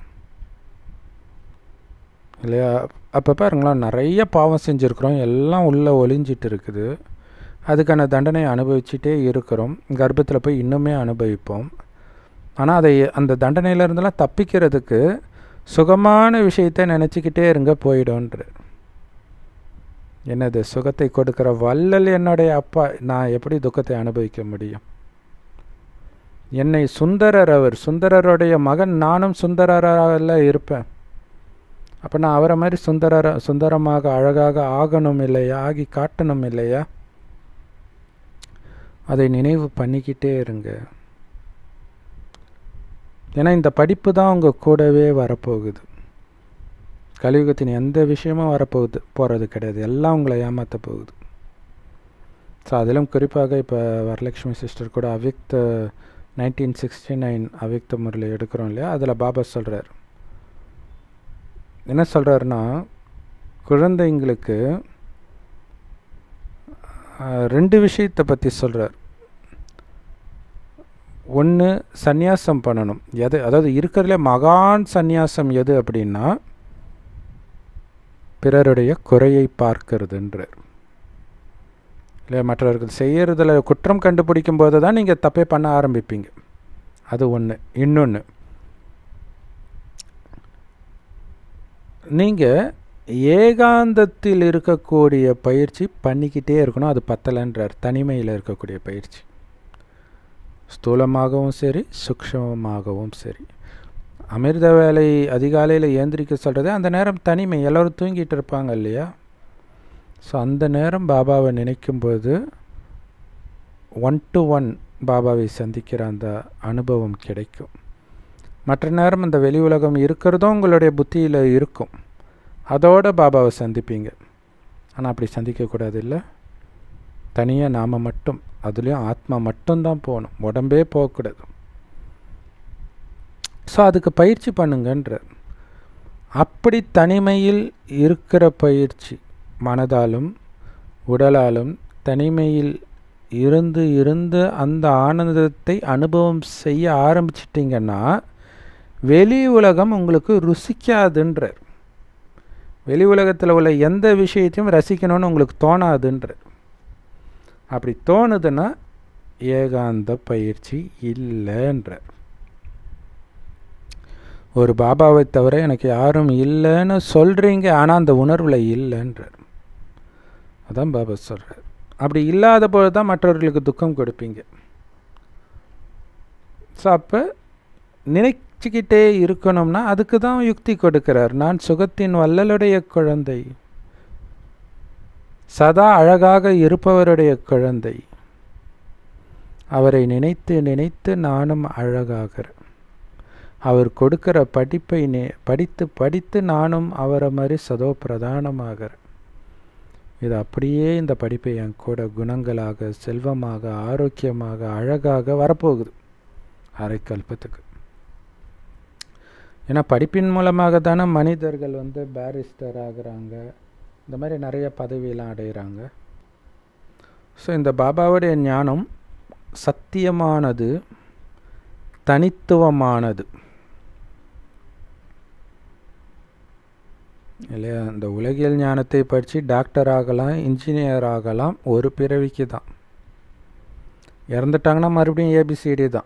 இல்லையா அப்போ பாருங்களேன் நிறைய பாவம் செஞ்சுருக்குறோம் எல்லாம் உள்ளே ஒளிஞ்சிட்டு இருக்குது அதுக்கான தண்டனை அனுபவிச்சுட்டே இருக்கிறோம் கர்ப்பத்தில் போய் இன்னுமே அனுபவிப்போம் ஆனால் அதை அந்த தண்டனையிலேருந்தெல்லாம் தப்பிக்கிறதுக்கு சுகமான விஷயத்தை நினச்சிக்கிட்டே இருங்க போயிடும்ன்ற என்னது சுகத்தை கொடுக்குற வள்ளல் என்னுடைய அப்பா நான் எப்படி துக்கத்தை அனுபவிக்க முடியும் என்னை சுந்தரர் அவர் சுந்தரருடைய மகன் நானும் சுந்தரராக இருப்பேன் அப்போ நான் அவரை மாதிரி சுந்தர சுந்தரமாக அழகாக ஆகணும் இல்லையா ஆகி காட்டணும் இல்லையா அதை நினைவு பண்ணிக்கிட்டே இருங்க ஏன்னா இந்த படிப்பு தான் உங்கள் கூடவே வரப்போகுது கலியுகத்தின் எந்த விஷயமும் வரப்போகுது போகிறது கிடையாது எல்லாம் உங்களை ஏமாற்ற போகுது ஸோ அதிலும் குறிப்பாக இப்போ வரலட்சுமி சிஸ்டர் கூட அவிக்த நைன்டீன் சிக்ஸ்டி நைன் அவிக்த முறையில் எடுக்கிறோம் இல்லையா அதில் பாபா சொல்கிறார் என்ன சொல்கிறாருன்னா குழந்தைங்களுக்கு ரெண்டு விஷயத்தை பற்றி சொல்கிறார் ஒன்று சந்நியாசம் பண்ணணும் எது அதாவது இருக்கிறதுல மகான் சந்நியாசம் எது அப்படின்னா பிறருடைய குறையை பார்க்கறதுன்றார் இல்லை மற்றவர்கள் செய்கிறதுல குற்றம் கண்டுபிடிக்கும் போது தான் நீங்கள் தப்பே பண்ண ஆரம்பிப்பீங்க அது ஒன்று இன்னொன்று நீங்கள் ஏகாந்தத்தில் இருக்கக்கூடிய பயிற்சி பண்ணிக்கிட்டே இருக்கணும் அது பத்தலைன்றார் தனிமையில் இருக்கக்கூடிய பயிற்சி ஸ்தூலமாகவும் சரி சூக்ஷமமாகவும் சரி அமிர்த வேலை அதிகாலையில் ஏந்திரிக்க சொல்கிறது அந்த நேரம் தனிமை எல்லோரும் தூங்கிட்டு இருப்பாங்க இல்லையா ஸோ அந்த நேரம் பாபாவை நினைக்கும்போது ஒன் டு ஒன் பாபாவை சந்திக்கிற அந்த அனுபவம் கிடைக்கும் மற்ற நேரம் அந்த வெளி உலகம் இருக்கிறதும் உங்களுடைய புத்தியில் இருக்கும் அதோடு பாபாவை சந்திப்பீங்க ஆனால் அப்படி சந்திக்கக்கூடாது இல்லை தனியாக நாம் மட்டும் அதுலேயும் ஆத்மா மட்டும்தான் போகணும் உடம்பே போகக்கூடாது ஸோ அதுக்கு பயிற்சி பண்ணுங்கன்ற அப்படி தனிமையில் இருக்கிற பயிற்சி மனதாலும் உடலாலும் தனிமையில் இருந்து இருந்து அந்த ஆனந்தத்தை அனுபவம் செய்ய ஆரம்பிச்சிட்டிங்கன்னா வெளி உலகம் உங்களுக்கு ருசிக்காதுன்றார் வெளி உலகத்தில் உள்ள எந்த விஷயத்தையும் ரசிக்கணும்னு உங்களுக்கு தோணாதுன்றார் அப்படி தோணுதுன்னா ஏகாந்த பயிற்சி இல்லைன்றார் ஒரு பாபாவை தவிர எனக்கு யாரும் இல்லைன்னு சொல்கிறீங்க ஆனால் அந்த உணர்வில் இல்லைன்றார் அதான் பாபா சொல்கிறார் அப்படி இல்லாத போது தான் மற்றவர்களுக்கு துக்கம் கொடுப்பீங்க ஸோ அப்போ நினைச்சிக்கிட்டே இருக்கணும்னா அதுக்கு தான் யுக்தி கொடுக்கிறார் நான் சுகத்தின் வல்லலுடைய குழந்தை சதா அழகாக இருப்பவருடைய குழந்தை அவரை நினைத்து நினைத்து நானும் அழகாகிறேன் அவர் கொடுக்கிற படிப்பை நே படித்து படித்து நானும் அவரை மாதிரி சதோ பிரதானமாகிறேன் இது அப்படியே இந்த படிப்பை என் கூட குணங்களாக செல்வமாக ஆரோக்கியமாக அழகாக வரப்போகுது அரை கல்பத்துக்கு ஏன்னா படிப்பின் மூலமாக தானே மனிதர்கள் வந்து பேரிஸ்டர் ஆகிறாங்க இந்த மாதிரி நிறைய பதவியெல்லாம் அடைகிறாங்க ஸோ இந்த பாபாவுடைய ஞானம் சத்தியமானது தனித்துவமானது இல்லையா இந்த உலகியல் ஞானத்தை படித்து டாக்டர் ஆகலாம் இன்ஜினியர் ஆகலாம் ஒரு பிறவிக்கு தான் இறந்துட்டாங்கன்னா மறுபடியும் ஏபிசிடி தான்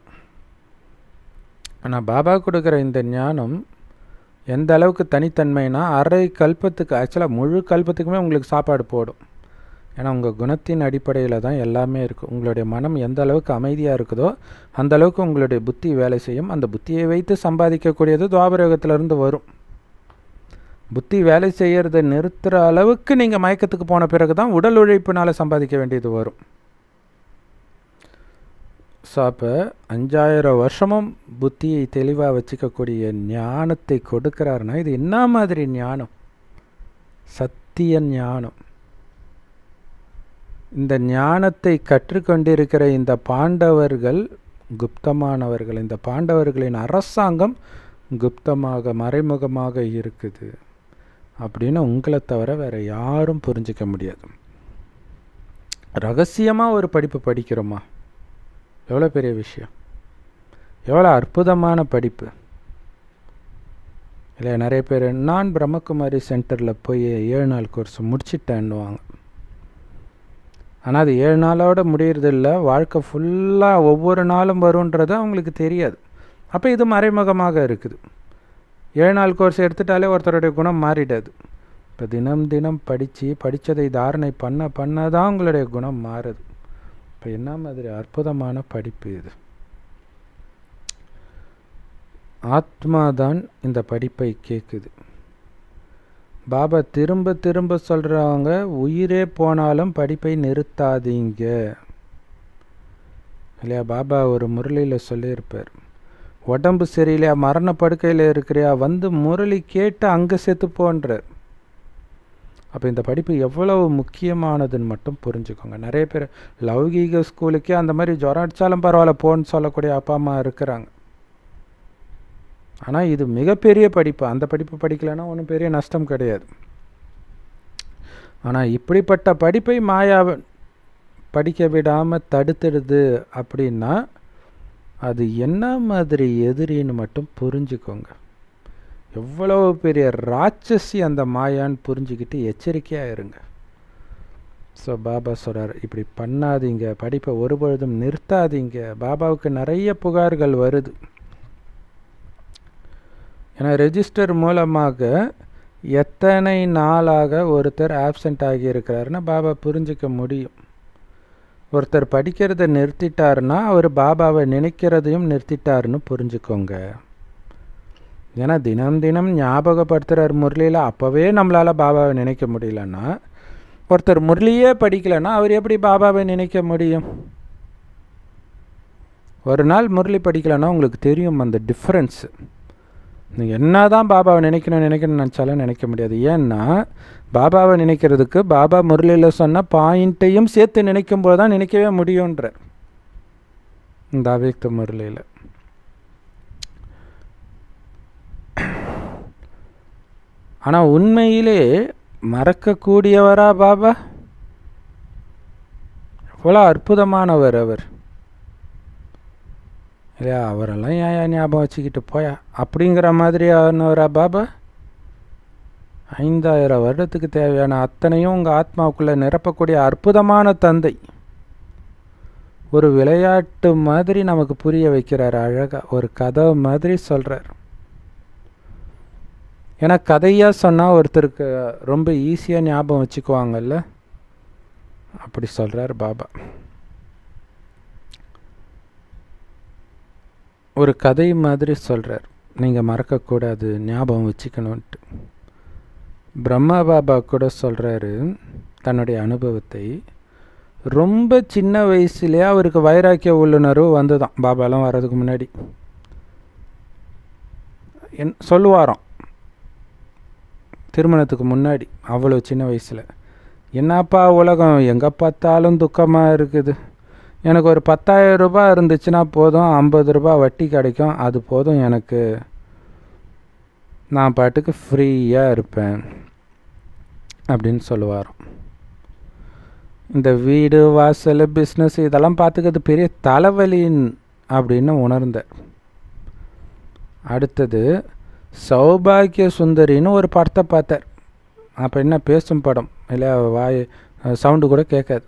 ஆனால் பாபா கொடுக்குற இந்த ஞானம் எந்த அளவுக்கு தனித்தன்மைனா அரை கல்பத்துக்கு ஆக்சுவலாக முழு கல்பத்துக்குமே உங்களுக்கு சாப்பாடு போடும் ஏன்னா உங்கள் குணத்தின் அடிப்படையில் தான் எல்லாமே இருக்குது உங்களுடைய மனம் எந்த அளவுக்கு அமைதியாக இருக்குதோ அந்த அளவுக்கு உங்களுடைய புத்தி வேலை செய்யும் அந்த புத்தியை வைத்து சம்பாதிக்கக்கூடியது துவாபரயோகத்திலேருந்து வரும் புத்தி வேலை செய்கிறத நிறுத்துகிற அளவுக்கு நீங்கள் மயக்கத்துக்கு போன பிறகு தான் உடல் உழைப்பினால் சம்பாதிக்க வேண்டியது வரும் ஸோ அப்போ அஞ்சாயிரம் வருஷமும் புத்தியை தெளிவாக வச்சுக்கக்கூடிய ஞானத்தை கொடுக்குறாருன்னா இது என்ன மாதிரி ஞானம் சத்திய ஞானம் இந்த ஞானத்தை கற்றுக்கொண்டிருக்கிற இந்த பாண்டவர்கள் குப்தமானவர்கள் இந்த பாண்டவர்களின் அரசாங்கம் குப்தமாக மறைமுகமாக இருக்குது அப்படின்னு உங்களை தவிர வேறு யாரும் புரிஞ்சிக்க முடியாது ரகசியமாக ஒரு படிப்பு படிக்கிறோமா எவ்வளோ பெரிய விஷயம் எவ்வளோ அற்புதமான படிப்பு இல்லை நிறைய பேர் நான் பிரம்மகுமாரி சென்டரில் போய் ஏழு நாள் கோர்ஸ் முடிச்சிட்டேன்னுவாங்க ஆனால் அது ஏழு நாளோட முடியறதில்ல வாழ்க்கை ஃபுல்லாக ஒவ்வொரு நாளும் வருன்றது அவங்களுக்கு தெரியாது அப்போ இது மறைமுகமாக இருக்குது ஏழு நாள் கோர்ஸ் எடுத்துட்டாலே ஒருத்தருடைய குணம் மாறிடாது இப்போ தினம் தினம் படித்து படித்ததை தாரணை பண்ண பண்ண தான் உங்களுடைய குணம் மாறுது இப்போ என்ன மாதிரி அற்புதமான படிப்பு இது ஆத்மா தான் இந்த படிப்பை கேட்குது பாபா திரும்ப திரும்ப சொல்கிறவங்க உயிரே போனாலும் படிப்பை நிறுத்தாதீங்க இல்லையா பாபா ஒரு முரளியில் சொல்லியிருப்பார் உடம்பு சரியில்லையா மரண படுக்கையில் இருக்கிறியா வந்து முரளி கேட்டு அங்கே செத்து போன்றார் அப்போ இந்த படிப்பு எவ்வளவு முக்கியமானதுன்னு மட்டும் புரிஞ்சுக்கோங்க நிறைய பேர் லௌகீக ஸ்கூலுக்கே அந்த மாதிரி ஜுரம் அடித்தாலும் பரவாயில்ல போன்னு சொல்லக்கூடிய அப்பா அம்மா இருக்கிறாங்க ஆனால் இது மிகப்பெரிய படிப்பு அந்த படிப்பு படிக்கலைன்னா ஒன்றும் பெரிய நஷ்டம் கிடையாது ஆனால் இப்படிப்பட்ட படிப்பை மாயா படிக்க விடாமல் தடுத்துடுது அப்படின்னா அது என்ன மாதிரி எதிரின்னு மட்டும் புரிஞ்சுக்கோங்க எவ்வளவு பெரிய ராட்சசி அந்த மாயான்னு புரிஞ்சுக்கிட்டு எச்சரிக்கையாக இருங்க ஸோ பாபா சொல்கிறார் இப்படி பண்ணாதீங்க படிப்பை ஒருபொழுதும் நிறுத்தாதீங்க பாபாவுக்கு நிறைய புகார்கள் வருது ஏன்னா ரெஜிஸ்டர் மூலமாக எத்தனை நாளாக ஒருத்தர் ஆப்சண்ட் ஆகியிருக்கிறாருன்னு பாபா புரிஞ்சிக்க முடியும் ஒருத்தர் படிக்கிறத நிறுத்திட்டாருன்னா அவர் பாபாவை நினைக்கிறதையும் நிறுத்திட்டாருன்னு புரிஞ்சுக்கோங்க ஏன்னா தினம் தினம் ஞாபகப்படுத்துகிறார் முரளியில் அப்போவே நம்மளால் பாபாவை நினைக்க முடியலன்னா ஒருத்தர் முரளியே படிக்கலைன்னா அவர் எப்படி பாபாவை நினைக்க முடியும் ஒரு நாள் முரளி படிக்கலைன்னா உங்களுக்கு தெரியும் அந்த டிஃப்ரென்ஸு நீங்கள் என்ன தான் பாபாவை நினைக்கணும் நினைக்கணும்னு நினச்சாலும் நினைக்க முடியாது ஏன்னா பாபாவை நினைக்கிறதுக்கு பாபா முரளியில் சொன்ன பாயிண்ட்டையும் சேர்த்து நினைக்கும் போது தான் நினைக்கவே முடியுன்ற இந்த அவ்யக்த முரளியில் ஆனால் உண்மையிலே மறக்கக்கூடியவரா பாபா எவ்வளோ அற்புதமானவர் அவர் இல்லையா அவரெல்லாம் ஏன் ஏன் ஞாபகம் வச்சுக்கிட்டு போயா அப்படிங்கிற மாதிரியானவரா பாபா ஐந்தாயிரம் வருடத்துக்கு தேவையான அத்தனையும் உங்கள் ஆத்மாவுக்குள்ளே நிரப்பக்கூடிய அற்புதமான தந்தை ஒரு விளையாட்டு மாதிரி நமக்கு புரிய வைக்கிறார் அழகாக ஒரு கதை மாதிரி சொல்கிறார் ஏன்னா கதையாக சொன்னால் ஒருத்தருக்கு ரொம்ப ஈஸியாக ஞாபகம் வச்சுக்குவாங்கல்ல அப்படி சொல்கிறார் பாபா ஒரு கதை மாதிரி சொல்கிறார் நீங்கள் மறக்கக்கூடாது ஞாபகம் வச்சுக்கணுன்ட்டு பிரம்மா பாபா கூட சொல்கிறாரு தன்னுடைய அனுபவத்தை ரொம்ப சின்ன வயசுலேயே அவருக்கு வைராக்கிய உள்ளுணர்வு வந்து தான் பாபாலாம் வர்றதுக்கு முன்னாடி என் சொல்லுவாராம் திருமணத்துக்கு முன்னாடி அவ்வளோ சின்ன வயசில் என்னப்பா உலகம் எங்கே பார்த்தாலும் துக்கமாக இருக்குது எனக்கு ஒரு பத்தாயிரம் ரூபாய் இருந்துச்சுன்னா போதும் ஐம்பது ரூபாய் வட்டி கிடைக்கும் அது போதும் எனக்கு நான் பாட்டுக்கு ஃப்ரீயாக இருப்பேன் அப்படின்னு சொல்லுவாராம் இந்த வீடு வாசல் பிஸ்னஸ் இதெல்லாம் பார்த்துக்கிறது பெரிய தலைவலின் அப்படின்னு உணர்ந்தார் அடுத்தது சௌபாகிய சுந்தரின்னு ஒரு படத்தை பார்த்தார் அப்போ என்ன பேசும் படம் இல்லை வாய் சவுண்டு கூட கேட்காது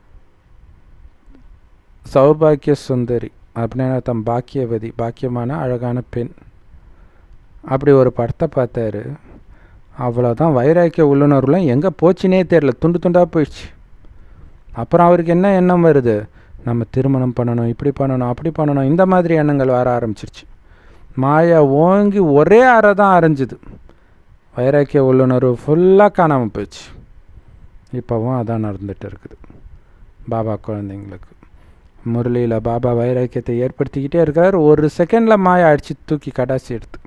சௌபாக்கிய சுந்தரி அப்படின்னு அர்த்தம் பாக்கியவதி பாக்கியமான அழகான பெண் அப்படி ஒரு படத்தை பார்த்தாரு அவ்வளோதான் வைராக்கிய உள்ளுணர்வுலாம் எங்கே போச்சுனே தெரில துண்டு துண்டாக போயிடுச்சு அப்புறம் அவருக்கு என்ன எண்ணம் வருது நம்ம திருமணம் பண்ணணும் இப்படி பண்ணணும் அப்படி பண்ணணும் இந்த மாதிரி எண்ணங்கள் வர ஆரம்பிச்சிருச்சு மாயா ஓங்கி ஒரே அறை தான் அரைஞ்சுது வைராக்கிய உள்ளுணர்வு ஃபுல்லாக காணாமல் போயிடுச்சு இப்போவும் அதான் நடந்துகிட்டு இருக்குது பாபா குழந்தைங்களுக்கு முரளியில் பாபா வைராக்கியத்தை ஏற்படுத்திக்கிட்டே இருக்கார் ஒரு செகண்டில் மாயா அடித்து தூக்கி கடாசி எடுத்து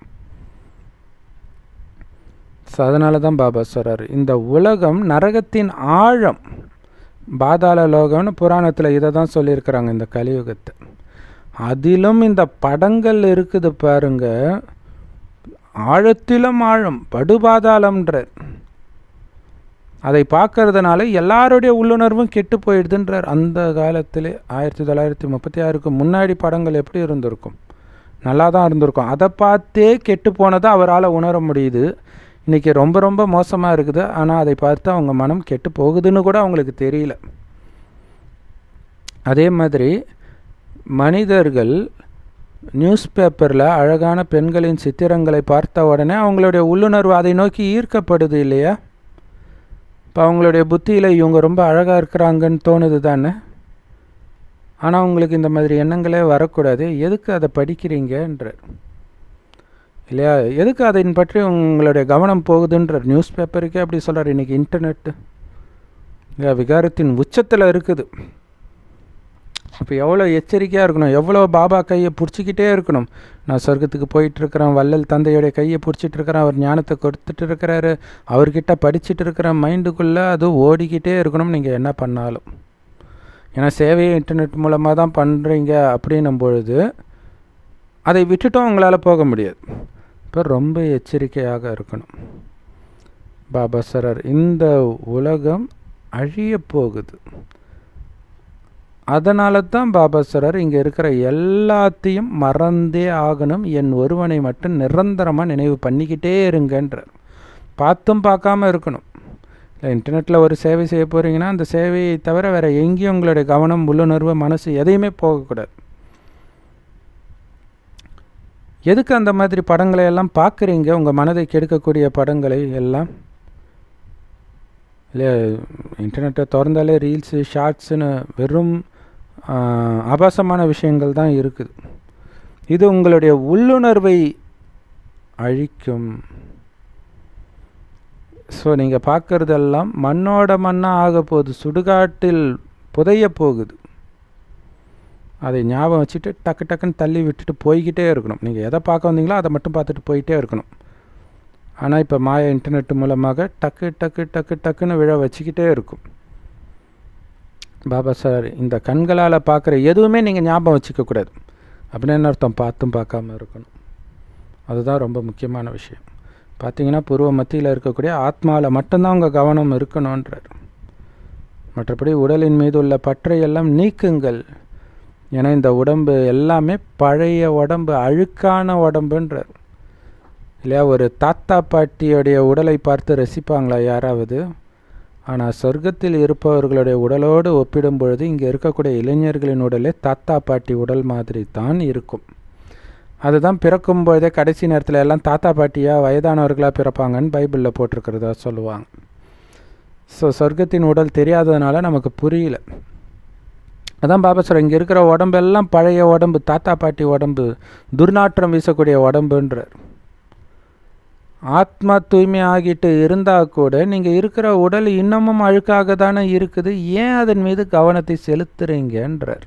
ஸோ அதனால தான் பாபா சொல்கிறார் இந்த உலகம் நரகத்தின் ஆழம் பாதாள லோகம்னு புராணத்தில் இதை தான் சொல்லியிருக்கிறாங்க இந்த கலியுகத்தை அதிலும் இந்த படங்கள் இருக்குது பாருங்க ஆழத்திலும் ஆழம் படுபாதாளம்ன்றார் அதை பார்க்கறதுனால எல்லாருடைய உள்ளுணர்வும் கெட்டு போயிடுதுன்றார் அந்த காலத்தில் ஆயிரத்தி தொள்ளாயிரத்தி முப்பத்தி ஆறுக்கு முன்னாடி படங்கள் எப்படி இருந்திருக்கும் நல்லா தான் இருந்திருக்கும் அதை பார்த்தே கெட்டு போனதை அவரால் உணர முடியுது இன்றைக்கி ரொம்ப ரொம்ப மோசமாக இருக்குது ஆனால் அதை பார்த்து அவங்க மனம் கெட்டு போகுதுன்னு கூட அவங்களுக்கு தெரியல அதே மாதிரி மனிதர்கள் நியூஸ் பேப்பரில் அழகான பெண்களின் சித்திரங்களை பார்த்த உடனே அவங்களுடைய உள்ளுணர்வு அதை நோக்கி ஈர்க்கப்படுது இல்லையா இப்போ அவங்களுடைய புத்தியில் இவங்க ரொம்ப அழகாக இருக்கிறாங்கன்னு தோணுது தானே ஆனால் உங்களுக்கு இந்த மாதிரி எண்ணங்களே வரக்கூடாது எதுக்கு அதை படிக்கிறீங்கன்றார் இல்லையா எதுக்கு அதன் பற்றி உங்களுடைய கவனம் போகுதுன்றார் நியூஸ் பேப்பருக்கே அப்படி சொல்கிறார் இன்றைக்கி இன்டர்நெட்டு இல்லையா விகாரத்தின் உச்சத்தில் இருக்குது இப்போ எவ்வளோ எச்சரிக்கையாக இருக்கணும் எவ்வளோ பாபா கையை பிடிச்சிக்கிட்டே இருக்கணும் நான் சொர்க்கத்துக்கு போயிட்டுருக்கிறேன் வள்ளல் தந்தையோடைய கையை பிடிச்சிட்டு இருக்கிறேன் அவர் ஞானத்தை கொடுத்துட்டு இருக்கிறாரு அவர்கிட்ட படிச்சுட்டு இருக்கிற மைண்டுக்குள்ளே அது ஓடிக்கிட்டே இருக்கணும் நீங்கள் என்ன பண்ணாலும் ஏன்னா சேவையை இன்டர்நெட் மூலமாக தான் பண்ணுறீங்க அப்படின்னும் பொழுது அதை விட்டுட்டும் உங்களால் போக முடியாது இப்போ ரொம்ப எச்சரிக்கையாக இருக்கணும் பாபா சரர் இந்த உலகம் அழிய போகுது அதனால தான் பாபா சரர் இங்கே இருக்கிற எல்லாத்தையும் மறந்தே ஆகணும் என் ஒருவனை மட்டும் நிரந்தரமாக நினைவு பண்ணிக்கிட்டே இருங்கன்றார் பார்த்தும் பார்க்காம இருக்கணும் இல்லை இன்டர்நெட்டில் ஒரு சேவை செய்ய போகிறீங்கன்னா அந்த சேவையை தவிர வேறு எங்கேயும் உங்களுடைய கவனம் உள்ளுணர்வு மனசு எதையுமே போகக்கூடாது எதுக்கு அந்த மாதிரி படங்களை எல்லாம் பார்க்குறீங்க உங்கள் மனதை கெடுக்கக்கூடிய படங்களை எல்லாம் இல்லையா இன்டர்நெட்டை திறந்தாலே ரீல்ஸு ஷார்ட்ஸுன்னு வெறும் ஆபாசமான விஷயங்கள் தான் இருக்குது இது உங்களுடைய உள்ளுணர்வை அழிக்கும் ஸோ நீங்கள் பார்க்குறதெல்லாம் மண்ணோட மண்ணாக ஆக போகுது சுடுகாட்டில் புதைய போகுது அதை ஞாபகம் வச்சுட்டு டக்கு டக்குன்னு தள்ளி விட்டுட்டு போய்கிட்டே இருக்கணும் நீங்கள் எதை பார்க்க வந்தீங்களோ அதை மட்டும் பார்த்துட்டு போயிட்டே இருக்கணும் ஆனால் இப்போ மாய இன்டர்நெட் மூலமாக டக்கு டக்கு டக்கு டக்குன்னு விழ வச்சுக்கிட்டே இருக்கும் பாபா சார் இந்த கண்களால் பார்க்குற எதுவுமே நீங்கள் ஞாபகம் வச்சுக்கக்கூடாது அப்படின்னு அர்த்தம் பார்த்தும் பார்க்காம இருக்கணும் அதுதான் ரொம்ப முக்கியமான விஷயம் பார்த்தீங்கன்னா பூர்வ மத்தியில் இருக்கக்கூடிய ஆத்மாவில் மட்டும்தான் உங்கள் கவனம் இருக்கணுன்றார் மற்றபடி உடலின் மீது உள்ள பற்றையெல்லாம் நீக்குங்கள் ஏன்னா இந்த உடம்பு எல்லாமே பழைய உடம்பு அழுக்கான உடம்புன்றார் இல்லையா ஒரு தாத்தா பாட்டியோடைய உடலை பார்த்து ரசிப்பாங்களா யாராவது ஆனால் சொர்க்கத்தில் இருப்பவர்களுடைய உடலோடு ஒப்பிடும் பொழுது இங்கே இருக்கக்கூடிய இளைஞர்களின் உடலே தாத்தா பாட்டி உடல் மாதிரி தான் இருக்கும் அதுதான் பிறக்கும் பொழுதே கடைசி நேரத்தில் எல்லாம் தாத்தா பாட்டியாக வயதானவர்களாக பிறப்பாங்கன்னு பைபிளில் போட்டிருக்கிறதா சொல்லுவாங்க ஸோ சொர்க்கத்தின் உடல் தெரியாததுனால நமக்கு புரியல அதான் பாபா சார் இங்கே இருக்கிற உடம்பெல்லாம் பழைய உடம்பு தாத்தா பாட்டி உடம்பு துர்நாற்றம் வீசக்கூடிய உடம்புன்றார் ஆத்மா தூய்மை ஆகிட்டு இருந்தால் கூட நீங்கள் இருக்கிற உடல் இன்னமும் அழுக்காக தானே இருக்குது ஏன் அதன் மீது கவனத்தை செலுத்துறீங்கன்றார்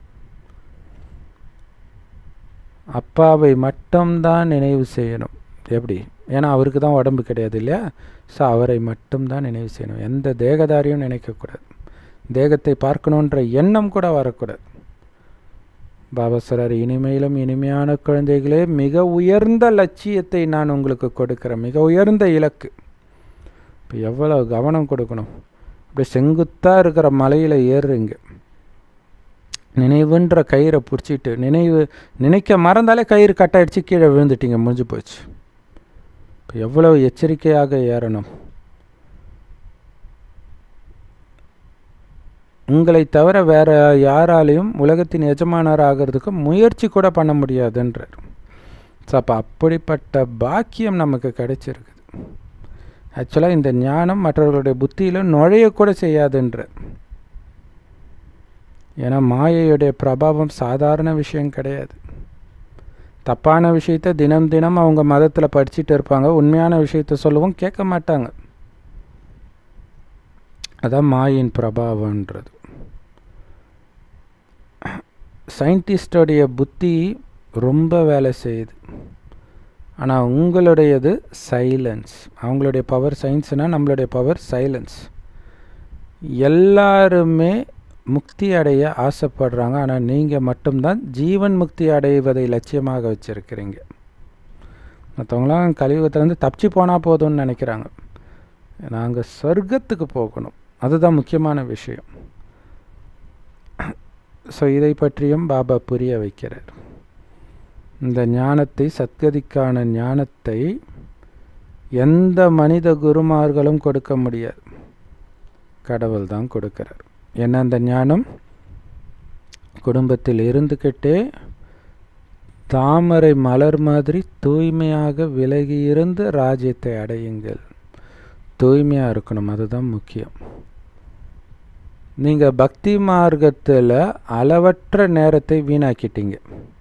அப்பாவை மட்டும்தான் நினைவு செய்யணும் எப்படி ஏன்னா அவருக்கு தான் உடம்பு கிடையாது இல்லையா ஸோ அவரை மட்டும்தான் நினைவு செய்யணும் எந்த தேகதாரியும் நினைக்கக்கூடாது தேகத்தை பார்க்கணுன்ற எண்ணம் கூட வரக்கூடாது பாபா சொல்கிறார் இனிமையிலும் இனிமையான குழந்தைகளே மிக உயர்ந்த லட்சியத்தை நான் உங்களுக்கு கொடுக்குறேன் மிக உயர்ந்த இலக்கு இப்போ எவ்வளோ கவனம் கொடுக்கணும் இப்படி செங்குத்தாக இருக்கிற மலையில் ஏறுறீங்க நினைவுன்ற கயிறை பிடிச்சிட்டு நினைவு நினைக்க மறந்தாலே கயிறு கட்டாயிடுச்சு கீழே விழுந்துட்டீங்க முடிஞ்சு போச்சு இப்போ எவ்வளோ எச்சரிக்கையாக ஏறணும் உங்களை தவிர வேற யாராலையும் உலகத்தின் எஜமானர் ஆகிறதுக்கு முயற்சி கூட பண்ண முடியாதுன்றார் ஸோ அப்போ அப்படிப்பட்ட பாக்கியம் நமக்கு கிடைச்சிருக்குது ஆக்சுவலாக இந்த ஞானம் மற்றவர்களுடைய புத்தியில் நுழையக்கூட செய்யாதுன்ற ஏன்னா மாயையுடைய பிரபாவம் சாதாரண விஷயம் கிடையாது தப்பான விஷயத்த தினம் தினம் அவங்க மதத்தில் படிச்சுட்டு இருப்பாங்க உண்மையான விஷயத்த சொல்லவும் கேட்க மாட்டாங்க அதான் மாயின் பிரபாவன்றது சயின்டிஸ்டோடைய புத்தி ரொம்ப வேலை செய்யுது ஆனால் உங்களுடையது சைலன்ஸ் அவங்களுடைய பவர் சயின்ஸ்னால் நம்மளுடைய பவர் சைலன்ஸ் எல்லாருமே முக்தி அடைய ஆசைப்படுறாங்க ஆனால் நீங்கள் மட்டும்தான் ஜீவன் முக்தி அடைவதை லட்சியமாக வச்சுருக்கிறீங்க மற்றவங்களாம் கலியுகத்திலேருந்து தப்பிச்சு போனால் போதும்னு நினைக்கிறாங்க நாங்கள் சொர்க்கத்துக்கு போகணும் அதுதான் முக்கியமான விஷயம் ஸோ இதை பற்றியும் பாபா புரிய வைக்கிறார் இந்த ஞானத்தை சத்கதிக்கான ஞானத்தை எந்த மனித குருமார்களும் கொடுக்க முடியாது கடவுள் தான் கொடுக்கிறார் என்ன அந்த ஞானம் குடும்பத்தில் இருந்துக்கிட்டே தாமரை மலர் மாதிரி தூய்மையாக விலகி இருந்து ராஜ்யத்தை அடையுங்கள் தூய்மையாக இருக்கணும் அதுதான் முக்கியம் நீங்கள் பக்தி மார்க்கத்தில் அளவற்ற நேரத்தை வீணாக்கிட்டீங்க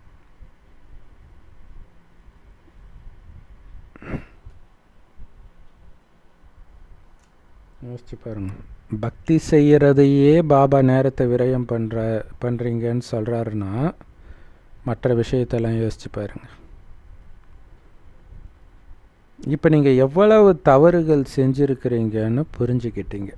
யோசிச்சு பாருங்க பக்தி செய்கிறதையே பாபா நேரத்தை விரயம் பண்ணுற பண்ணுறீங்கன்னு சொல்கிறாருன்னா மற்ற விஷயத்தெல்லாம் யோசிச்சு பாருங்க இப்போ நீங்கள் எவ்வளவு தவறுகள் செஞ்சுருக்கிறீங்கன்னு புரிஞ்சுக்கிட்டீங்க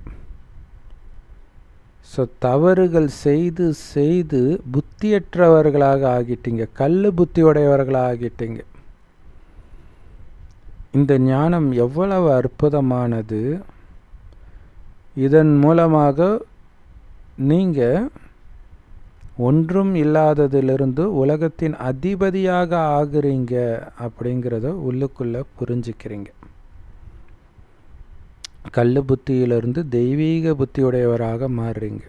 ஸோ தவறுகள் செய்து செய்து புத்தியற்றவர்களாக ஆகிட்டீங்க கல் புத்தியுடையவர்களாக ஆகிட்டீங்க இந்த ஞானம் எவ்வளவு அற்புதமானது இதன் மூலமாக நீங்கள் ஒன்றும் இல்லாததிலிருந்து உலகத்தின் அதிபதியாக ஆகுறீங்க அப்படிங்கிறத உள்ளுக்குள்ளே புரிஞ்சுக்கிறீங்க கல் புத்தியிலிருந்து தெய்வீக புத்தியுடையவராக மாறுறீங்க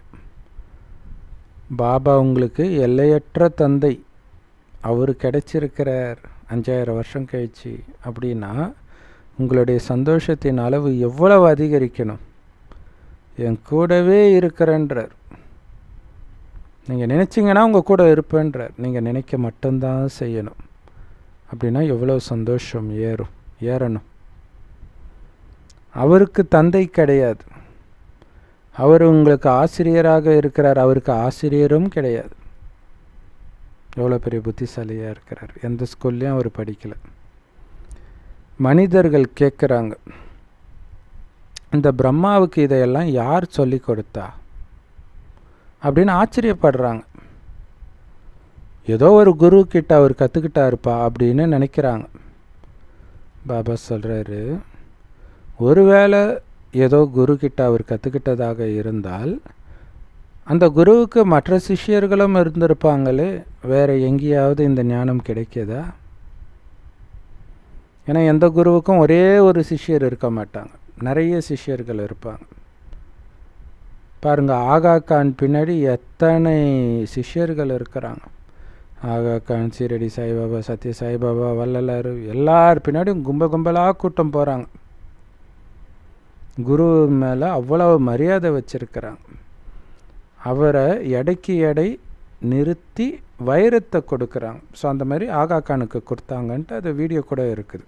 பாபா உங்களுக்கு எல்லையற்ற தந்தை அவர் கிடைச்சிருக்கிறார் அஞ்சாயிரம் வருஷம் கழிச்சு அப்படின்னா உங்களுடைய சந்தோஷத்தின் அளவு எவ்வளவு அதிகரிக்கணும் என் கூடவே இருக்கிறன்றார் நீங்கள் நினச்சிங்கன்னா உங்கள் கூட இருப்பேன்றார் நீங்கள் நினைக்க மட்டும்தான் செய்யணும் அப்படின்னா எவ்வளோ சந்தோஷம் ஏறும் ஏறணும் அவருக்கு தந்தை கிடையாது அவர் உங்களுக்கு ஆசிரியராக இருக்கிறார் அவருக்கு ஆசிரியரும் கிடையாது எவ்வளோ பெரிய புத்திசாலியாக இருக்கிறார் எந்த ஸ்கூல்லையும் அவர் படிக்கலை மனிதர்கள் கேட்குறாங்க இந்த பிரம்மாவுக்கு இதையெல்லாம் யார் சொல்லி கொடுத்தா அப்படின்னு ஆச்சரியப்படுறாங்க ஏதோ ஒரு குரு கிட்ட அவர் கற்றுக்கிட்டாருப்பா அப்படின்னு நினைக்கிறாங்க பாபா சொல்கிறாரு ஒருவேளை ஏதோ குரு கிட்ட அவர் கற்றுக்கிட்டதாக இருந்தால் அந்த குருவுக்கு மற்ற சிஷ்யர்களும் இருந்திருப்பாங்களே வேற எங்கேயாவது இந்த ஞானம் கிடைக்கிதா ஏன்னா எந்த குருவுக்கும் ஒரே ஒரு சிஷ்யர் இருக்க மாட்டாங்க நிறைய சிஷ்யர்கள் இருப்பாங்க பாருங்க ஆகா கான் பின்னாடி எத்தனை சிஷ்யர்கள் இருக்கிறாங்க ஆகா கான் சீரடி சாய்பாபா சத்ய சாய்பாபா வள்ளலார் எல்லார் பின்னாடியும் கும்ப கும்பலாக கூட்டம் போகிறாங்க குரு மேலே அவ்வளவு மரியாதை வச்சிருக்கிறாங்க அவரை எடைக்கு எடை நிறுத்தி வைரத்தை கொடுக்குறாங்க ஸோ அந்த மாதிரி ஆகா கானுக்கு கொடுத்தாங்கன்ட்டு அது வீடியோ கூட இருக்குது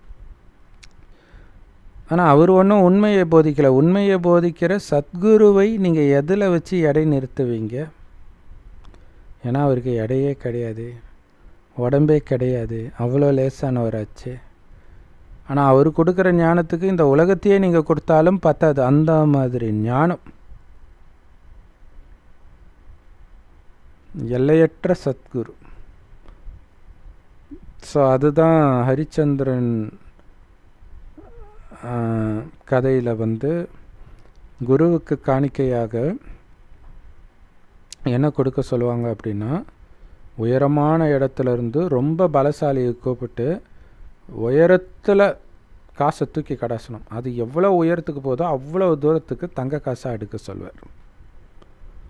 ஆனால் அவர் ஒன்றும் உண்மையை போதிக்கலை உண்மையை போதிக்கிற சத்குருவை நீங்கள் எதில் வச்சு எடை நிறுத்துவீங்க ஏன்னா அவருக்கு எடையே கிடையாது உடம்பே கிடையாது அவ்வளோ லேசானவராச்சு ஆனால் அவர் கொடுக்குற ஞானத்துக்கு இந்த உலகத்தையே நீங்கள் கொடுத்தாலும் பத்தாது அந்த மாதிரி ஞானம் எல்லையற்ற சத்குரு ஸோ அதுதான் ஹரிச்சந்திரன் கதையில் வந்து குருவுக்கு காணிக்கையாக என்ன கொடுக்க சொல்லுவாங்க அப்படின்னா உயரமான இடத்துல இருந்து ரொம்ப பலசாலியை கூப்பிட்டு உயரத்தில் காசை தூக்கி கடாசணும் அது எவ்வளோ உயரத்துக்கு போதோ அவ்வளோ தூரத்துக்கு தங்க காசை அடுக்க சொல்வார்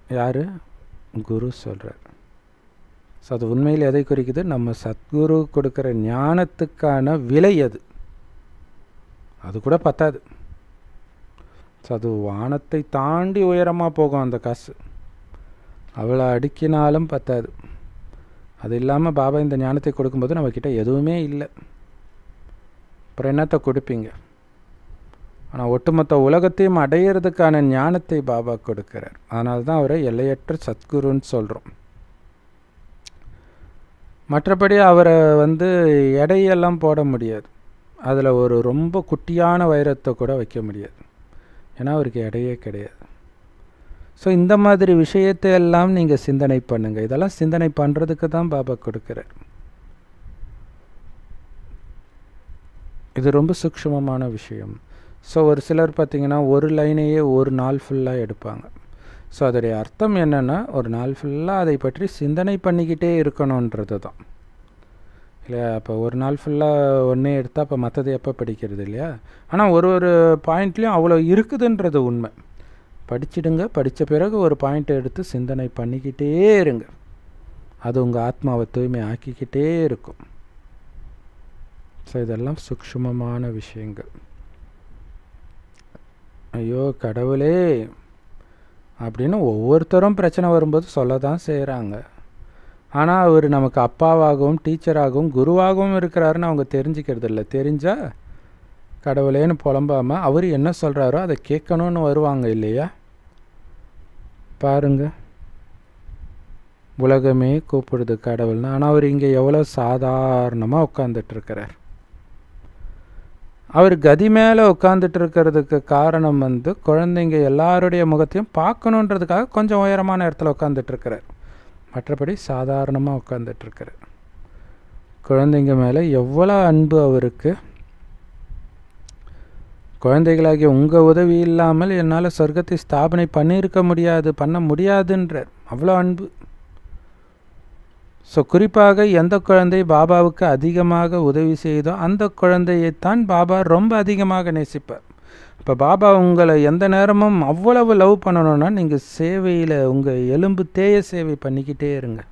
யார் குரு சொல்கிறார் ஸோ அது உண்மையில் எதை குறிக்குது நம்ம சத்குரு கொடுக்குற ஞானத்துக்கான விலை அது அது கூட பத்தாது ஸோ அது வானத்தை தாண்டி உயரமாக போகும் அந்த காசு அவ்வளோ அடுக்கினாலும் பத்தாது அது இல்லாமல் பாபா இந்த ஞானத்தை கொடுக்கும்போது நம்மக்கிட்ட எதுவுமே இல்லை அப்புறம் என்னத்தை கொடுப்பீங்க ஆனால் ஒட்டுமொத்த உலகத்தையும் அடையிறதுக்கான ஞானத்தை பாபா கொடுக்கிறார் அதனால தான் அவரை எல்லையற்ற சத்குருன்னு சொல்கிறோம் மற்றபடி அவரை வந்து எடையெல்லாம் போட முடியாது அதில் ஒரு ரொம்ப குட்டியான வைரத்தை கூட வைக்க முடியாது ஏன்னா அவருக்கு எடையே கிடையாது ஸோ இந்த மாதிரி விஷயத்தை எல்லாம் நீங்கள் சிந்தனை பண்ணுங்கள் இதெல்லாம் சிந்தனை பண்ணுறதுக்கு தான் பாபா கொடுக்குறார் இது ரொம்ப சூக்ஷ்மமான விஷயம் ஸோ ஒரு சிலர் பார்த்திங்கன்னா ஒரு லைனையே ஒரு நாள் ஃபுல்லாக எடுப்பாங்க ஸோ அதோடைய அர்த்தம் என்னென்னா ஒரு நாள் ஃபுல்லாக அதை பற்றி சிந்தனை பண்ணிக்கிட்டே இருக்கணுன்றது தான் இல்லையா அப்போ ஒரு நாள் ஃபுல்லாக ஒன்றே எடுத்தால் அப்போ மற்றது எப்போ படிக்கிறது இல்லையா ஆனால் ஒரு ஒரு பாயிண்ட்லேயும் அவ்வளோ இருக்குதுன்றது உண்மை படிச்சிடுங்க படித்த பிறகு ஒரு பாயிண்ட் எடுத்து சிந்தனை பண்ணிக்கிட்டே இருங்க அது உங்கள் ஆத்மாவை தூய்மை ஆக்கிக்கிட்டே இருக்கும் ஸோ இதெல்லாம் சூக்ஷ்மமான விஷயங்கள் ஐயோ கடவுளே அப்படின்னு ஒவ்வொருத்தரும் பிரச்சனை வரும்போது சொல்ல தான் செய்கிறாங்க ஆனால் அவர் நமக்கு அப்பாவாகவும் டீச்சராகவும் குருவாகவும் இருக்கிறாருன்னு அவங்க தெரிஞ்சுக்கிறது இல்லை தெரிஞ்சால் கடவுளேன்னு புலம்பாமல் அவர் என்ன சொல்கிறாரோ அதை கேட்கணுன்னு வருவாங்க இல்லையா பாருங்க உலகமே கூப்பிடுது கடவுள்னு ஆனால் அவர் இங்கே எவ்வளோ சாதாரணமாக உட்காந்துட்ருக்கிறார் அவர் கதி மேலே உட்காந்துட்டு இருக்கிறதுக்கு காரணம் வந்து குழந்தைங்க எல்லாருடைய முகத்தையும் பார்க்கணுன்றதுக்காக கொஞ்சம் உயரமான இடத்துல உட்காந்துட்ருக்கிறார் மற்றபடி சாதாரணமாக உட்காந்துட்ருக்கிறார் குழந்தைங்க மேலே எவ்வளோ அன்பு அவருக்கு குழந்தைகளாகிய உங்கள் உதவி இல்லாமல் என்னால் சொர்க்கத்தை ஸ்தாபனை பண்ணியிருக்க முடியாது பண்ண முடியாதுன்றார் அவ்வளோ அன்பு ஸோ குறிப்பாக எந்த குழந்தை பாபாவுக்கு அதிகமாக உதவி செய்தோ அந்த குழந்தையைத்தான் பாபா ரொம்ப அதிகமாக நேசிப்பார் இப்போ பாபா உங்களை எந்த நேரமும் அவ்வளவு லவ் பண்ணணும்னா நீங்கள் சேவையில் உங்கள் எலும்பு தேய சேவை பண்ணிக்கிட்டே இருங்க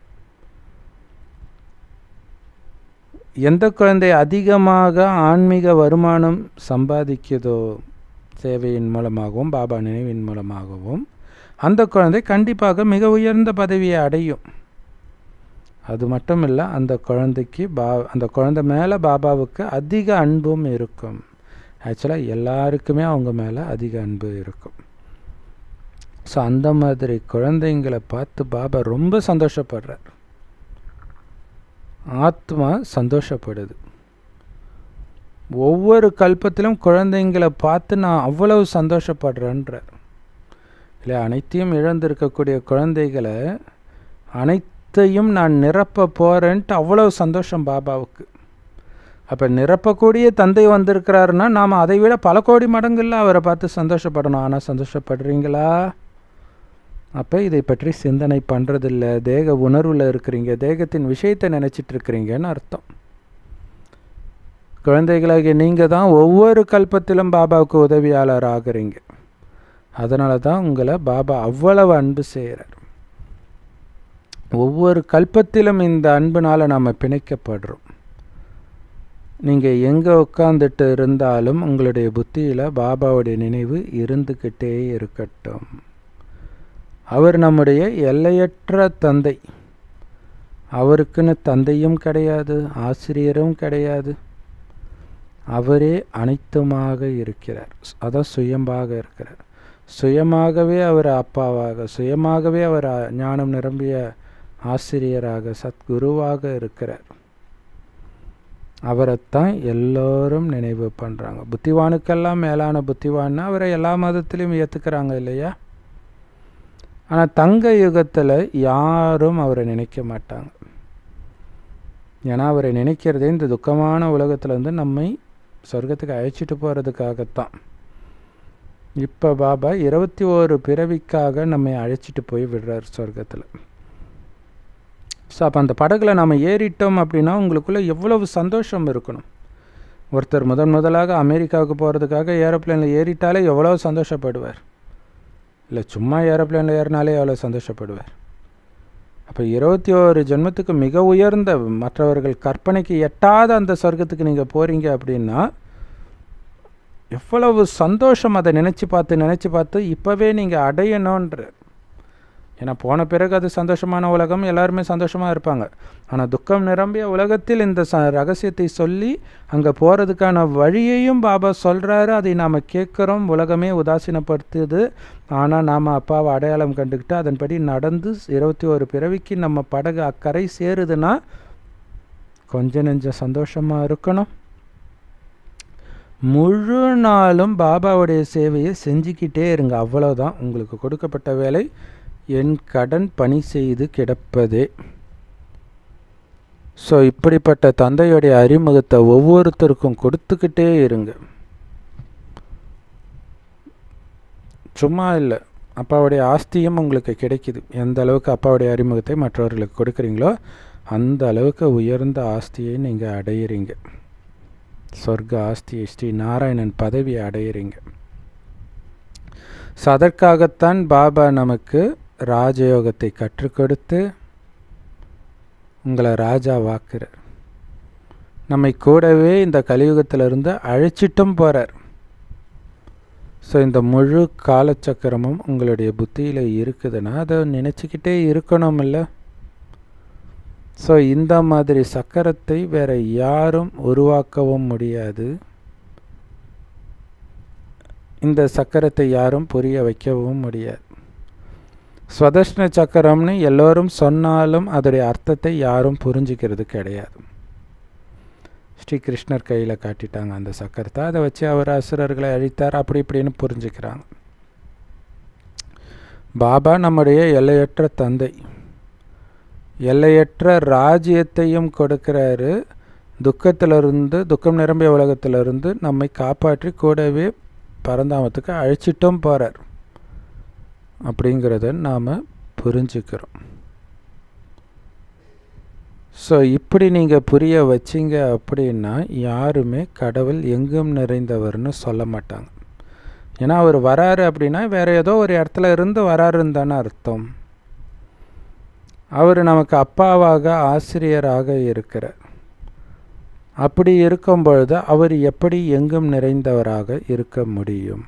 எந்த குழந்தை அதிகமாக ஆன்மீக வருமானம் சம்பாதிக்குதோ சேவையின் மூலமாகவும் பாபா நினைவின் மூலமாகவும் அந்த குழந்தை கண்டிப்பாக மிக உயர்ந்த பதவியை அடையும் அது மட்டும் இல்லை அந்த குழந்தைக்கு பா அந்த குழந்தை மேலே பாபாவுக்கு அதிக அன்பும் இருக்கும் ஆக்சுவலாக எல்லாருக்குமே அவங்க மேலே அதிக அன்பு இருக்கும் ஸோ அந்த மாதிரி குழந்தைங்களை பார்த்து பாபா ரொம்ப சந்தோஷப்படுறார் ஆத்மா சந்தோஷப்படுது ஒவ்வொரு கல்பத்திலும் குழந்தைங்களை பார்த்து நான் அவ்வளவு சந்தோஷப்படுறேன்றார் இல்லை அனைத்தையும் இழந்திருக்கக்கூடிய குழந்தைகளை அனைத்தையும் நான் நிரப்ப போகிறேன்ட்டு அவ்வளவு சந்தோஷம் பாபாவுக்கு அப்போ நிரப்பக்கூடிய தந்தை வந்திருக்கிறாருன்னா நாம் அதை விட பல கோடி மடங்குல அவரை பார்த்து சந்தோஷப்படணும் ஆனால் சந்தோஷப்படுறீங்களா அப்போ இதை பற்றி சிந்தனை பண்ணுறதில்ல தேக உணர்வில் இருக்கிறீங்க தேகத்தின் விஷயத்தை நினச்சிட்டு இருக்கிறீங்கன்னு அர்த்தம் குழந்தைகளாகிய நீங்கள் தான் ஒவ்வொரு கல்பத்திலும் பாபாவுக்கு உதவியாளர் ஆகுறீங்க அதனால தான் உங்களை பாபா அவ்வளவு அன்பு செய்கிறார் ஒவ்வொரு கல்பத்திலும் இந்த அன்புனால் நாம் பிணைக்கப்படுறோம் நீங்கள் எங்கே உட்காந்துட்டு இருந்தாலும் உங்களுடைய புத்தியில் பாபாவுடைய நினைவு இருந்துக்கிட்டே இருக்கட்டும் அவர் நம்முடைய எல்லையற்ற தந்தை அவருக்குன்னு தந்தையும் கிடையாது ஆசிரியரும் கிடையாது அவரே அனைத்துமாக இருக்கிறார் அதான் சுயம்பாக இருக்கிறார் சுயமாகவே அவர் அப்பாவாக சுயமாகவே அவர் ஞானம் நிரம்பிய ஆசிரியராக சத்குருவாக இருக்கிறார் அவரைத்தான் எல்லோரும் நினைவு பண்ணுறாங்க புத்திவானுக்கெல்லாம் மேலான புத்திவான்னா அவரை எல்லா மதத்திலையும் ஏற்றுக்கிறாங்க இல்லையா ஆனால் தங்க யுகத்தில் யாரும் அவரை நினைக்க மாட்டாங்க ஏன்னா அவரை நினைக்கிறதே இந்த துக்கமான உலகத்தில் வந்து நம்மை சொர்க்கத்துக்கு அழைச்சிட்டு போகிறதுக்காகத்தான் இப்போ பாபா இருபத்தி ஓரு பிறவிக்காக நம்மை அழைச்சிட்டு போய் விடுறார் சொர்க்கத்தில் ஸோ அப்போ அந்த படகுல நம்ம ஏறிட்டோம் அப்படின்னா உங்களுக்குள்ளே எவ்வளவு சந்தோஷம் இருக்கணும் ஒருத்தர் முதன் முதலாக அமெரிக்காவுக்கு போகிறதுக்காக ஏரோப்ளேனில் ஏறிட்டாலே எவ்வளோ சந்தோஷப்படுவார் இல்லை சும்மா ஏரோப்ளேனில் ஏறினாலே எவ்வளோ சந்தோஷப்படுவார் அப்போ இருபத்தி ஓரு ஜென்மத்துக்கு மிக உயர்ந்த மற்றவர்கள் கற்பனைக்கு எட்டாத அந்த சொர்க்கத்துக்கு நீங்கள் போகிறீங்க அப்படின்னா எவ்வளவு சந்தோஷம் அதை நினச்சி பார்த்து நினச்சி பார்த்து இப்போவே நீங்கள் அடையணுன்ற ஏன்னா போன பிறகு அது சந்தோஷமான உலகம் எல்லாருமே சந்தோஷமாக இருப்பாங்க ஆனால் துக்கம் நிரம்பிய உலகத்தில் இந்த ச ரகசியத்தை சொல்லி அங்கே போகிறதுக்கான வழியையும் பாபா சொல்கிறாரு அதை நாம் கேட்குறோம் உலகமே உதாசீனப்படுத்துது ஆனால் நாம் அப்பாவை அடையாளம் கண்டுக்கிட்டு அதன்படி நடந்து இருபத்தி ஒரு பிறவிக்கு நம்ம படகு அக்கறை சேருதுன்னா கொஞ்சம் நெஞ்சம் சந்தோஷமாக இருக்கணும் முழு நாளும் பாபாவுடைய சேவையை செஞ்சுக்கிட்டே இருங்க அவ்வளோதான் உங்களுக்கு கொடுக்கப்பட்ட வேலை என் கடன் பணி செய்து கிடப்பதே ஸோ இப்படிப்பட்ட தந்தையுடைய அறிமுகத்தை ஒவ்வொருத்தருக்கும் கொடுத்துக்கிட்டே இருங்க சும்மா இல்லை அப்பாவுடைய ஆஸ்தியும் உங்களுக்கு கிடைக்குது எந்த அளவுக்கு அப்பாவுடைய அறிமுகத்தை மற்றவர்களுக்கு கொடுக்குறீங்களோ அந்த அளவுக்கு உயர்ந்த ஆஸ்தியை நீங்கள் அடையிறீங்க சொர்க்க ஆஸ்தியை ஸ்ரீ நாராயணன் பதவியை அடையிறீங்க ஸோ அதற்காகத்தான் பாபா நமக்கு ராஜயோகத்தை கற்றுக் கொடுத்து உங்களை ராஜா வாக்குறார் நம்மை கூடவே இந்த கலியுகத்திலிருந்து அழைச்சிட்டும் போகிறார் ஸோ இந்த முழு காலச்சக்கரமும் உங்களுடைய புத்தியில் இருக்குதுன்னா அதை நினச்சிக்கிட்டே இருக்கணும் இல்லை ஸோ இந்த மாதிரி சக்கரத்தை வேற யாரும் உருவாக்கவும் முடியாது இந்த சக்கரத்தை யாரும் புரிய வைக்கவும் முடியாது ஸ்வதர்ஷ்ண சக்கரம்னு எல்லோரும் சொன்னாலும் அதோடைய அர்த்தத்தை யாரும் புரிஞ்சுக்கிறது கிடையாது ஸ்ரீ கிருஷ்ணர் கையில் காட்டிட்டாங்க அந்த சக்கரத்தை அதை வச்சு அவர் அசுரர்களை அழித்தார் அப்படி இப்படின்னு புரிஞ்சுக்கிறாங்க பாபா நம்முடைய எல்லையற்ற தந்தை எல்லையற்ற ராஜ்யத்தையும் கொடுக்கிறாரு துக்கத்திலிருந்து துக்கம் நிரம்பிய உலகத்திலிருந்து நம்மை காப்பாற்றி கூடவே பரந்தாமத்துக்கு அழைச்சிட்டும் போகிறார் அப்படிங்கிறத நாம் புரிஞ்சுக்கிறோம் ஸோ இப்படி நீங்கள் புரிய வச்சிங்க அப்படின்னா யாருமே கடவுள் எங்கும் நிறைந்தவர்னு சொல்ல மாட்டாங்க ஏன்னா அவர் வராரு அப்படின்னா வேறு ஏதோ ஒரு இடத்துல இருந்து வராருன்னு தானே அர்த்தம் அவர் நமக்கு அப்பாவாக ஆசிரியராக இருக்கிறார் அப்படி இருக்கும் பொழுது அவர் எப்படி எங்கும் நிறைந்தவராக இருக்க முடியும்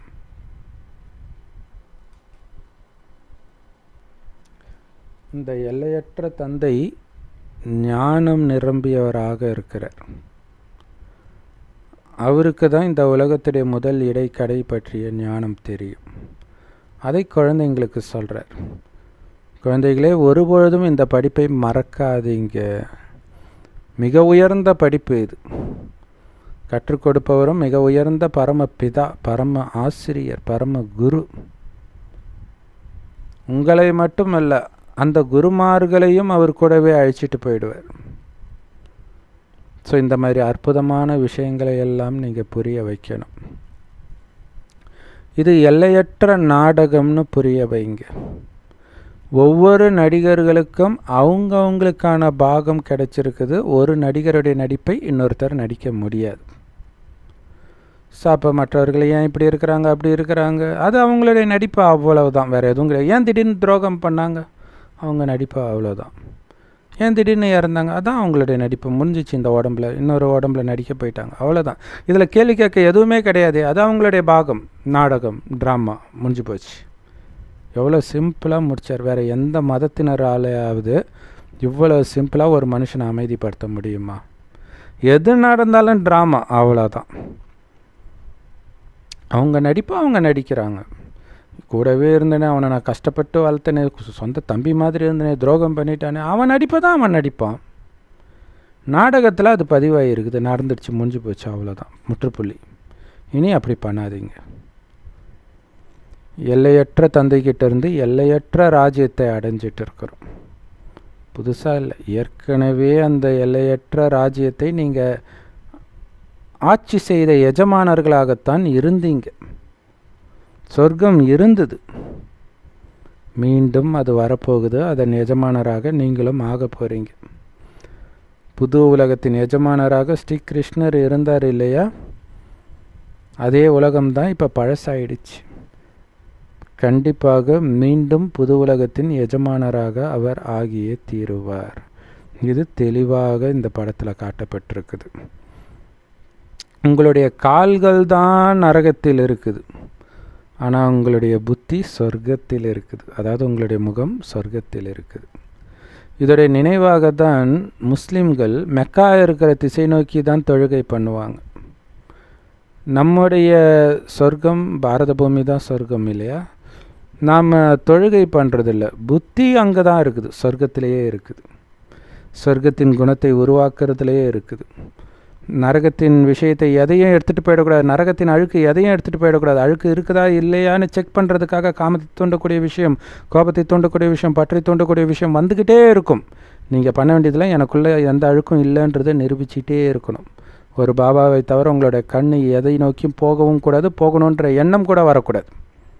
இந்த எல்லையற்ற தந்தை ஞானம் நிரம்பியவராக இருக்கிறார் அவருக்கு தான் இந்த உலகத்துடைய முதல் இடைக்கடை பற்றிய ஞானம் தெரியும் அதை குழந்தைங்களுக்கு சொல்கிறார் குழந்தைகளே ஒருபொழுதும் இந்த படிப்பை மறக்காதீங்க மிக உயர்ந்த படிப்பு இது கற்றுக் கொடுப்பவரும் மிக உயர்ந்த பரம பிதா பரம ஆசிரியர் பரம குரு உங்களை மட்டுமல்ல அந்த குருமார்களையும் அவர் கூடவே அழைச்சிட்டு போயிடுவார் ஸோ இந்த மாதிரி அற்புதமான விஷயங்களை எல்லாம் நீங்கள் புரிய வைக்கணும் இது எல்லையற்ற நாடகம்னு புரிய வைங்க ஒவ்வொரு நடிகர்களுக்கும் அவங்கவுங்களுக்கான பாகம் கிடைச்சிருக்குது ஒரு நடிகருடைய நடிப்பை இன்னொருத்தர் நடிக்க முடியாது ஸோ அப்போ மற்றவர்கள் ஏன் இப்படி இருக்கிறாங்க அப்படி இருக்கிறாங்க அது அவங்களுடைய நடிப்பு அவ்வளவுதான் வேறு எதுவும் கிடையாது ஏன் திடீர்னு துரோகம் பண்ணாங்க அவங்க நடிப்பு அவ்வளோதான் ஏன் திடீர்னு இறந்தாங்க அதான் அவங்களுடைய நடிப்பு முடிஞ்சிச்சு இந்த உடம்புல இன்னொரு உடம்புல நடிக்க போயிட்டாங்க அவ்வளோதான் இதில் கேள்வி கேட்க எதுவுமே கிடையாது அது அவங்களுடைய பாகம் நாடகம் ட்ராமா முடிஞ்சு போச்சு எவ்வளோ சிம்பிளாக முடித்தார் வேறு எந்த மதத்தினராலேயாவது இவ்வளோ சிம்பிளாக ஒரு மனுஷனை அமைதிப்படுத்த முடியுமா எது நடந்தாலும் ட்ராமா அவ்வளோதான் அவங்க நடிப்பு அவங்க நடிக்கிறாங்க கூடவே இருந்தனே அவனை நான் கஷ்டப்பட்டு வளர்த்தனே சொந்த தம்பி மாதிரி இருந்தனே துரோகம் பண்ணிட்டானே அவன் நடிப்பை தான் அவன் நடிப்பான் நாடகத்தில் அது பதிவாகிருக்குது நடந்துடுச்சு முடிஞ்சு போச்சு அவ்வளோதான் முற்றுப்புள்ளி இனி அப்படி பண்ணாதீங்க எல்லையற்ற தந்தைக்கிட்ட இருந்து எல்லையற்ற ராஜ்யத்தை அடைஞ்சிட்டு இருக்கிறோம் புதுசாக இல்லை ஏற்கனவே அந்த எல்லையற்ற ராஜ்யத்தை நீங்கள் ஆட்சி செய்த எஜமானர்களாகத்தான் இருந்தீங்க சொர்க்கம் இருந்தது மீண்டும் அது வரப்போகுது அதன் எஜமானராக நீங்களும் ஆக போகிறீங்க புது உலகத்தின் எஜமானராக ஸ்ரீ கிருஷ்ணர் இருந்தார் இல்லையா அதே உலகம்தான் இப்போ பழசாயிடுச்சு கண்டிப்பாக மீண்டும் புது உலகத்தின் எஜமானராக அவர் ஆகியே தீருவார் இது தெளிவாக இந்த படத்தில் காட்டப்பட்டிருக்குது உங்களுடைய கால்கள் தான் நரகத்தில் இருக்குது ஆனால் உங்களுடைய புத்தி சொர்க்கத்தில் இருக்குது அதாவது உங்களுடைய முகம் சொர்க்கத்தில் இருக்குது இதோடைய நினைவாக தான் முஸ்லிம்கள் மெக்கா இருக்கிற திசை நோக்கி தான் தொழுகை பண்ணுவாங்க நம்முடைய சொர்க்கம் பாரத பூமி தான் சொர்க்கம் இல்லையா நாம் தொழுகை பண்ணுறதில்ல புத்தி அங்கே தான் இருக்குது சொர்க்கத்திலேயே இருக்குது சொர்க்கத்தின் குணத்தை உருவாக்குறதுலேயே இருக்குது நரகத்தின் விஷயத்தை எதையும் எடுத்துகிட்டு போயிடக்கூடாது நரகத்தின் அழுக்கு எதையும் எடுத்துகிட்டு போயிடக்கூடாது அழுக்கு இருக்குதா இல்லையான்னு செக் பண்ணுறதுக்காக காமத்தை தூண்டக்கூடிய விஷயம் கோபத்தை தூண்டக்கூடிய விஷயம் பற்றி தூண்டக்கூடிய விஷயம் வந்துக்கிட்டே இருக்கும் நீங்கள் பண்ண வேண்டியதில் எனக்குள்ளே எந்த அழுக்கும் இல்லைன்றதை நிரூபிச்சிட்டே இருக்கணும் ஒரு பாபாவை தவிர உங்களோட கண் எதை நோக்கியும் போகவும் கூடாது போகணுன்ற எண்ணம் கூட வரக்கூடாது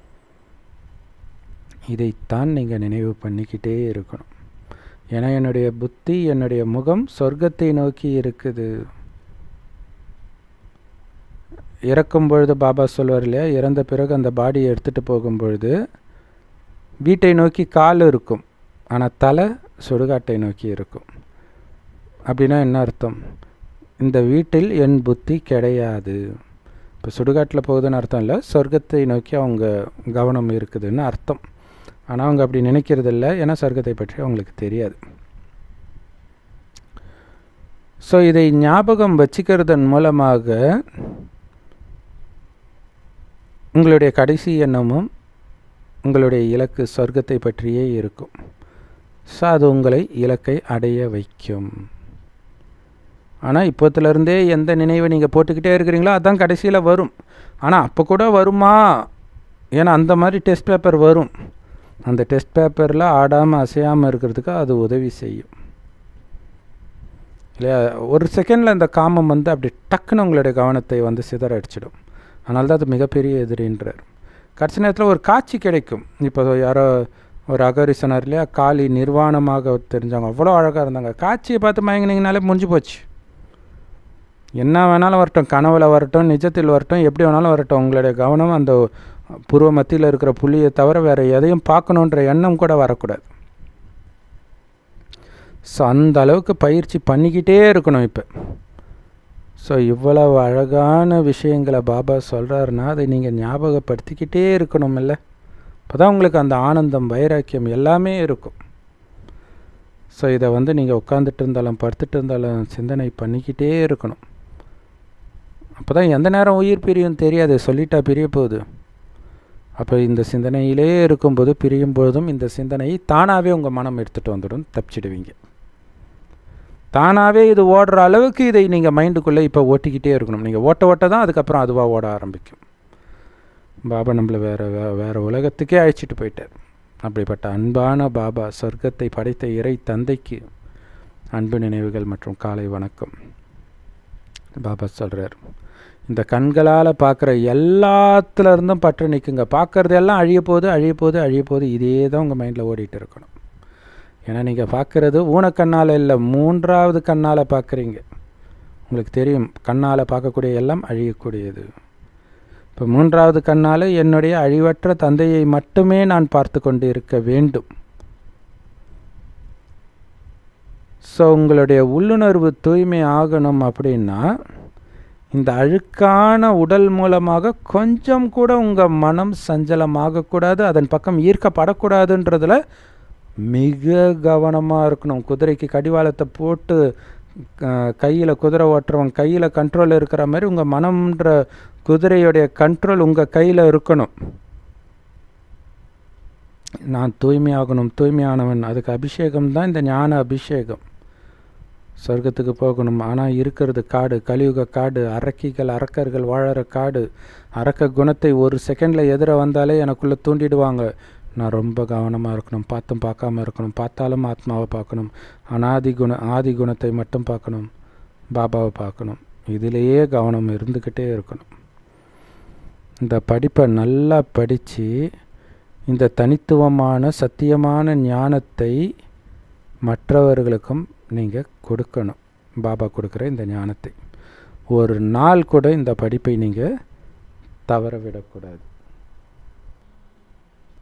இதைத்தான் நீங்கள் நினைவு பண்ணிக்கிட்டே இருக்கணும் ஏன்னா என்னுடைய புத்தி என்னுடைய முகம் சொர்க்கத்தை நோக்கி இருக்குது இறக்கும் பொழுது பாபா சொல்வார் இல்லையா இறந்த பிறகு அந்த பாடியை எடுத்துகிட்டு போகும் பொழுது வீட்டை நோக்கி கால் இருக்கும் ஆனால் தலை சுடுகாட்டை நோக்கி இருக்கும் அப்படின்னா என்ன அர்த்தம் இந்த வீட்டில் என் புத்தி கிடையாது இப்போ சுடுகாட்டில் போகுதுன்னு அர்த்தம் இல்லை சொர்க்கத்தை நோக்கி அவங்க கவனம் இருக்குதுன்னு அர்த்தம் ஆனால் அவங்க அப்படி நினைக்கிறது இல்லை ஏன்னா சொர்க்கத்தை பற்றி அவங்களுக்கு தெரியாது ஸோ இதை ஞாபகம் வச்சுக்கிறதன் மூலமாக உங்களுடைய கடைசி எண்ணமும் உங்களுடைய இலக்கு சொர்க்கத்தை பற்றியே இருக்கும் ஸோ அது உங்களை இலக்கை அடைய வைக்கும் ஆனால் இப்போத்துலேருந்தே எந்த நினைவை நீங்கள் போட்டுக்கிட்டே இருக்கிறீங்களோ அதான் கடைசியில் வரும் ஆனால் அப்போ கூட வருமா ஏன்னா அந்த மாதிரி டெஸ்ட் பேப்பர் வரும் அந்த டெஸ்ட் பேப்பரில் ஆடாமல் அசையாமல் இருக்கிறதுக்கு அது உதவி செய்யும் இல்லையா ஒரு செகண்டில் இந்த காமம் வந்து அப்படி டக்குன்னு உங்களுடைய கவனத்தை வந்து சிதறடிச்சிடும் அதனால தான் அது மிகப்பெரிய எதிரின்றார் கடைசி நேரத்தில் ஒரு காட்சி கிடைக்கும் இப்போ யாரோ ஒரு அகரி சொன்னார் இல்லையா காளி நிர்வாணமாக தெரிஞ்சவங்க அவ்வளோ அழகாக இருந்தாங்க காட்சியை பார்த்து மயங்கினீங்கனாலே முடிஞ்சு போச்சு என்ன வேணாலும் வரட்டும் கனவுல வரட்டும் நிஜத்தில் வரட்டும் எப்படி வேணாலும் வரட்டும் உங்களுடைய கவனம் அந்த பூர்வ மத்தியில் இருக்கிற புள்ளியை தவிர வேறு எதையும் பார்க்கணுன்ற எண்ணம் கூட வரக்கூடாது ஸோ அந்த அளவுக்கு பயிற்சி பண்ணிக்கிட்டே இருக்கணும் இப்போ ஸோ இவ்வளவு அழகான விஷயங்களை பாபா சொல்கிறாருன்னா அதை நீங்கள் ஞாபகப்படுத்திக்கிட்டே இருக்கணும் இல்லை அப்போ தான் உங்களுக்கு அந்த ஆனந்தம் வைராக்கியம் எல்லாமே இருக்கும் ஸோ இதை வந்து நீங்கள் உட்காந்துட்டு இருந்தாலும் படுத்துட்டு இருந்தாலும் சிந்தனை பண்ணிக்கிட்டே இருக்கணும் அப்போ தான் எந்த நேரம் உயிர் பிரியும் தெரியாது சொல்லிட்டா பிரிய போகுது அப்போ இந்த சிந்தனையிலே இருக்கும்போது பிரியும் பொழுதும் இந்த சிந்தனையை தானாகவே உங்கள் மனம் எடுத்துகிட்டு வந்துடும் தப்பிச்சிடுவீங்க தானாகவே இது ஓடுற அளவுக்கு இதை நீங்கள் மைண்டுக்குள்ளே இப்போ ஓட்டிக்கிட்டே இருக்கணும் நீங்கள் ஓட்ட ஓட்ட தான் அதுக்கப்புறம் அதுவாக ஓட ஆரம்பிக்கும் பாபா நம்மளை வேறு வே வேறு உலகத்துக்கே அழைச்சிட்டு போயிட்டார் அப்படிப்பட்ட அன்பான பாபா சொர்க்கத்தை படைத்த இறை தந்தைக்கு அன்பு நினைவுகள் மற்றும் காலை வணக்கம் பாபா சொல்கிறார் இந்த கண்களால் பார்க்குற எல்லாத்துலேருந்தும் பற்று நிற்குங்க பார்க்குறது எல்லாம் அழிய போகுது அழிய போகுது அழிய போகுது இதே தான் உங்கள் மைண்டில் ஓடிட்டு இருக்கணும் ஏன்னா நீங்கள் பார்க்குறது ஊனக்கண்ணால் இல்லை மூன்றாவது கண்ணால் பார்க்குறீங்க உங்களுக்கு தெரியும் கண்ணால் பார்க்கக்கூடிய எல்லாம் அழியக்கூடியது இப்போ மூன்றாவது கண்ணால் என்னுடைய அழிவற்ற தந்தையை மட்டுமே நான் பார்த்து கொண்டு இருக்க வேண்டும் ஸோ உங்களுடைய உள்ளுணர்வு தூய்மை ஆகணும் அப்படின்னா இந்த அழுக்கான உடல் மூலமாக கொஞ்சம் கூட உங்கள் மனம் சஞ்சலமாகக்கூடாது அதன் பக்கம் ஈர்க்கப்படக்கூடாதுன்றதில் மிக கவனமாக இருக்கணும் குதிரைக்கு கடிவாளத்தை போட்டு கையில் குதிரை ஓட்டுறவன் கையில் கண்ட்ரோல் இருக்கிற மாதிரி உங்கள் மனம்ன்ற குதிரையுடைய கண்ட்ரோல் உங்கள் கையில் இருக்கணும் நான் தூய்மையாகணும் தூய்மையானவன் அதுக்கு அபிஷேகம் தான் இந்த ஞான அபிஷேகம் சொர்க்கத்துக்கு போகணும் ஆனால் இருக்கிறது காடு கலியுக காடு அரக்கிகள் அரக்கர்கள் வாழற காடு அரக்க குணத்தை ஒரு செகண்டில் எதிர வந்தாலே எனக்குள்ளே தூண்டிடுவாங்க நான் ரொம்ப கவனமாக இருக்கணும் பார்த்தும் பார்க்காம இருக்கணும் பார்த்தாலும் ஆத்மாவை பார்க்கணும் அனாதி குண ஆதி குணத்தை மட்டும் பார்க்கணும் பாபாவை பார்க்கணும் இதிலேயே கவனம் இருந்துக்கிட்டே இருக்கணும் இந்த படிப்பை நல்லா படித்து இந்த தனித்துவமான சத்தியமான ஞானத்தை மற்றவர்களுக்கும் நீங்கள் கொடுக்கணும் பாபா கொடுக்குற இந்த ஞானத்தை ஒரு நாள் கூட இந்த படிப்பை நீங்கள் தவற விடக்கூடாது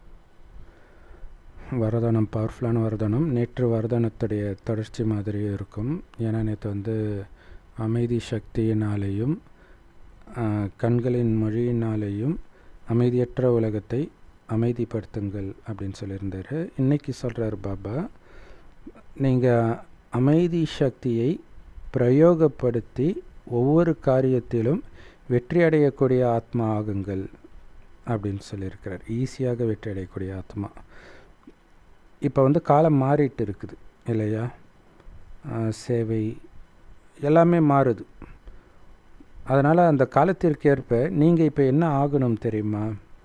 வரதானம் பவர்ஃபுல்லான வரதானம் நேற்று வரதானத்துடைய தொடர்ச்சி மாதிரியும் இருக்கும் ஏன்னா நேற்று வந்து அமைதி சக்தியினாலேயும் ஆஹ், கண்களின் மொழியினாலேயும் அமைதியற்ற உலகத்தை அமைதிப்படுத்துங்கள் அப்படின்னு சொல்லியிருந்தாரு இன்னைக்கு சொல்கிறார் பாபா நீங்கள் அமைதி சக்தியை பிரயோகப்படுத்தி ஒவ்வொரு காரியத்திலும் வெற்றி அடையக்கூடிய ஆத்மா ஆகுங்கள் அப்படின்னு சொல்லியிருக்கிறார் ஈஸியாக வெற்றி அடையக்கூடிய ஆத்மா இப்போ வந்து காலம் மாறிட்டு இருக்குது இல்லையா ஆஹ் சேவை எல்லாமே மாறுது அதனால் அந்த காலத்திற்கு ஏற்ப நீங்கள் இப்போ என்ன ஆகணும் தெரியுமா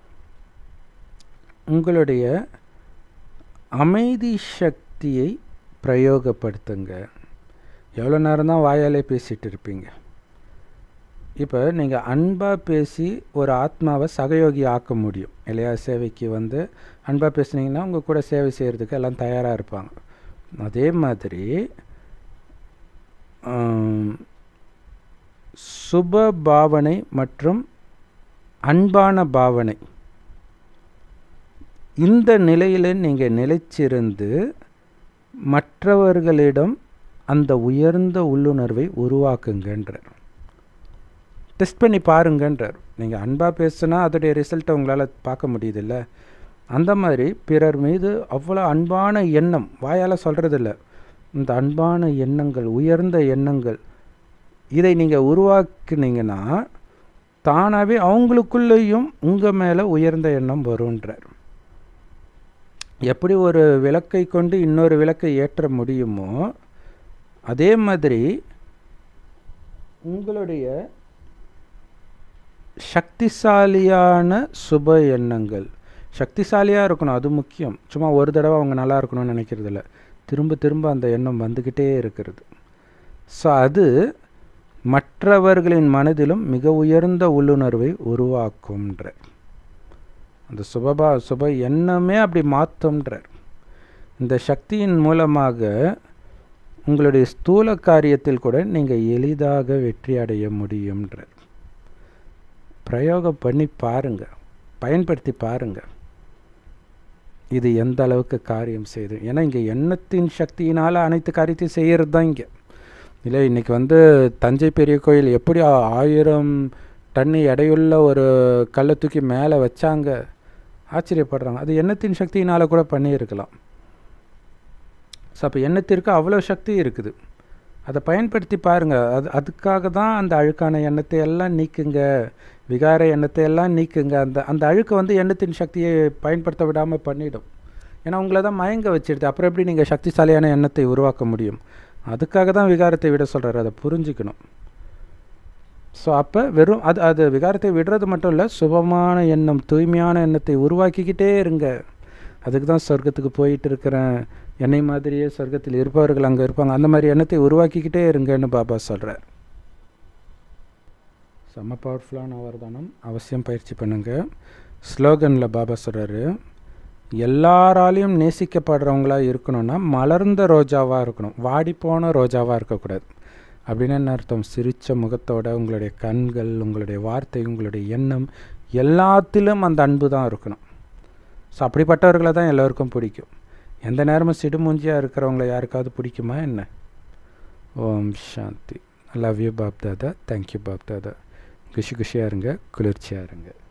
உங்களுடைய அமைதி சக்தியை பிரயோகப்படுத்துங்க எவ்வளோ நேரம் தான் வாயாலே பேசிகிட்டு இருப்பீங்க இப்போ நீங்கள் அன்பாக பேசி ஒரு ஆத்மாவை சகயோகி ஆக்க முடியும் இல்லையா சேவைக்கு வந்து அன்பாக பேசுனீங்கன்னா உங்கள் கூட சேவை செய்கிறதுக்கு எல்லாம் தயாராக இருப்பாங்க அதே மாதிரி ஆம், சுப பாவனை மற்றும் அன்பான பாவனை இந்த நிலையில் நீங்கள் நிலைச்சிருந்து மற்றவர்களிடம் அந்த உயர்ந்த உள்ளுணர்வை உருவாக்குங்கன்றார் டெஸ்ட் பண்ணி பாருங்கன்றார் நீங்கள் அன்பாக பேசுனா அதோடைய ரிசல்ட்டை உங்களால் பார்க்க முடியுதுல்ல அந்த மாதிரி பிறர் மீது அவ்வளோ அன்பான எண்ணம் வாயால் சொல்கிறதில்ல இந்த அன்பான எண்ணங்கள் உயர்ந்த எண்ணங்கள் இதை நீங்கள் உருவாக்குனீங்கன்னா தானாகவே அவங்களுக்குள்ளேயும் உங்கள் மேலே உயர்ந்த எண்ணம் வருன்றார் எப்படி ஒரு விளக்கை கொண்டு இன்னொரு விளக்கை ஏற்ற முடியுமோ அதே மாதிரி உங்களுடைய சக்திசாலியான சுப எண்ணங்கள் சக்திசாலியாக இருக்கணும் அது முக்கியம் சும்மா ஒரு தடவை அவங்க நல்லா இருக்கணும்னு நினைக்கிறது இல்ல திரும்ப திரும்ப அந்த எண்ணம் வந்துக்கிட்டே இருக்கிறது ஸோ அது மற்றவர்களின் மனதிலும் மிக உயர்ந்த உள்ளுணர்வை உருவாக்கும்ன்ற அந்த சுபபா சுப எண்ணமே அப்படி மாற்றும்ன்றார் இந்த சக்தியின் மூலமாக உங்களுடைய ஸ்தூல காரியத்தில் கூட நீங்கள் எளிதாக வெற்றி அடைய முடியும்ன்றார் பிரயோகம் பண்ணி பாருங்க பயன்படுத்தி பாருங்க இது எந்த அளவுக்கு காரியம் செய்யுது ஏன்னா இங்கே எண்ணத்தின் சக்தியினால் அனைத்து காரியத்தையும் செய்கிறது தான் இங்கே இல்லை இன்றைக்கி வந்து தஞ்சை பெரிய கோயில் எப்படி ஆ- ஆயிரம் டன் எடையுள்ள ஒரு கல்லை தூக்கி மேலே வச்சாங்க ஆச்சரியப்படுறாங்க அது எண்ணத்தின் சக்தியினால் கூட பண்ணியிருக்கலாம் ஸோ அப்போ எண்ணத்திற்கு அவ்வளோ சக்தி இருக்குது அதை பயன்படுத்தி பாருங்கள் அது அதுக்காக தான் அந்த அழுக்கான எண்ணத்தை எல்லாம் நீக்குங்க விகார எண்ணத்தை எல்லாம் நீக்குங்க அந்த அந்த அழுக்கை வந்து எண்ணத்தின் சக்தியை பயன்படுத்த விடாமல் பண்ணிடும் ஏன்னா உங்களை தான் மயங்க வச்சிடுது அப்புறம் எப்படி நீங்கள் சக்திசாலியான எண்ணத்தை உருவாக்க முடியும் அதுக்காக தான் விகாரத்தை விட சொல்கிறாரு அதை புரிஞ்சுக்கணும் ஸோ அப்போ வெறும் அது அது விகாரத்தை விடுறது மட்டும் இல்லை சுபமான எண்ணம் தூய்மையான எண்ணத்தை உருவாக்கிக்கிட்டே இருங்க அதுக்கு தான் சொர்க்கத்துக்கு போயிட்டு இருக்கிறேன் என்னை மாதிரியே சொர்க்கத்தில் இருப்பவர்கள் அங்கே இருப்பாங்க அந்த மாதிரி எண்ணத்தை உருவாக்கிக்கிட்டே இருங்கன்னு பாபா சொல்கிறார் செம்ம பவர்ஃபுல்லான அவர்தானம் அவசியம் பயிற்சி பண்ணுங்க ஸ்லோகனில் பாபா சொல்கிறாரு எல்லாராலையும் நேசிக்கப்படுறவங்களா இருக்கணும்னா மலர்ந்த ரோஜாவாக இருக்கணும் வாடிப்போன ரோஜாவாக இருக்கக்கூடாது அப்படின்னு என்ன அர்த்தம் சிரித்த முகத்தோட உங்களுடைய கண்கள் உங்களுடைய வார்த்தை உங்களுடைய எண்ணம் எல்லாத்திலும் அந்த அன்பு தான் இருக்கணும் ஸோ அப்படிப்பட்டவர்களை தான் எல்லோருக்கும் பிடிக்கும் எந்த நேரமும் சிடுமூஞ்சியாக இருக்கிறவங்கள யாருக்காவது பிடிக்குமா என்ன Om Shanti love you Bap Dada thank you Bap Dada குஷி குஷியாக இருங்க குளிர்ச்சியாக இருங்க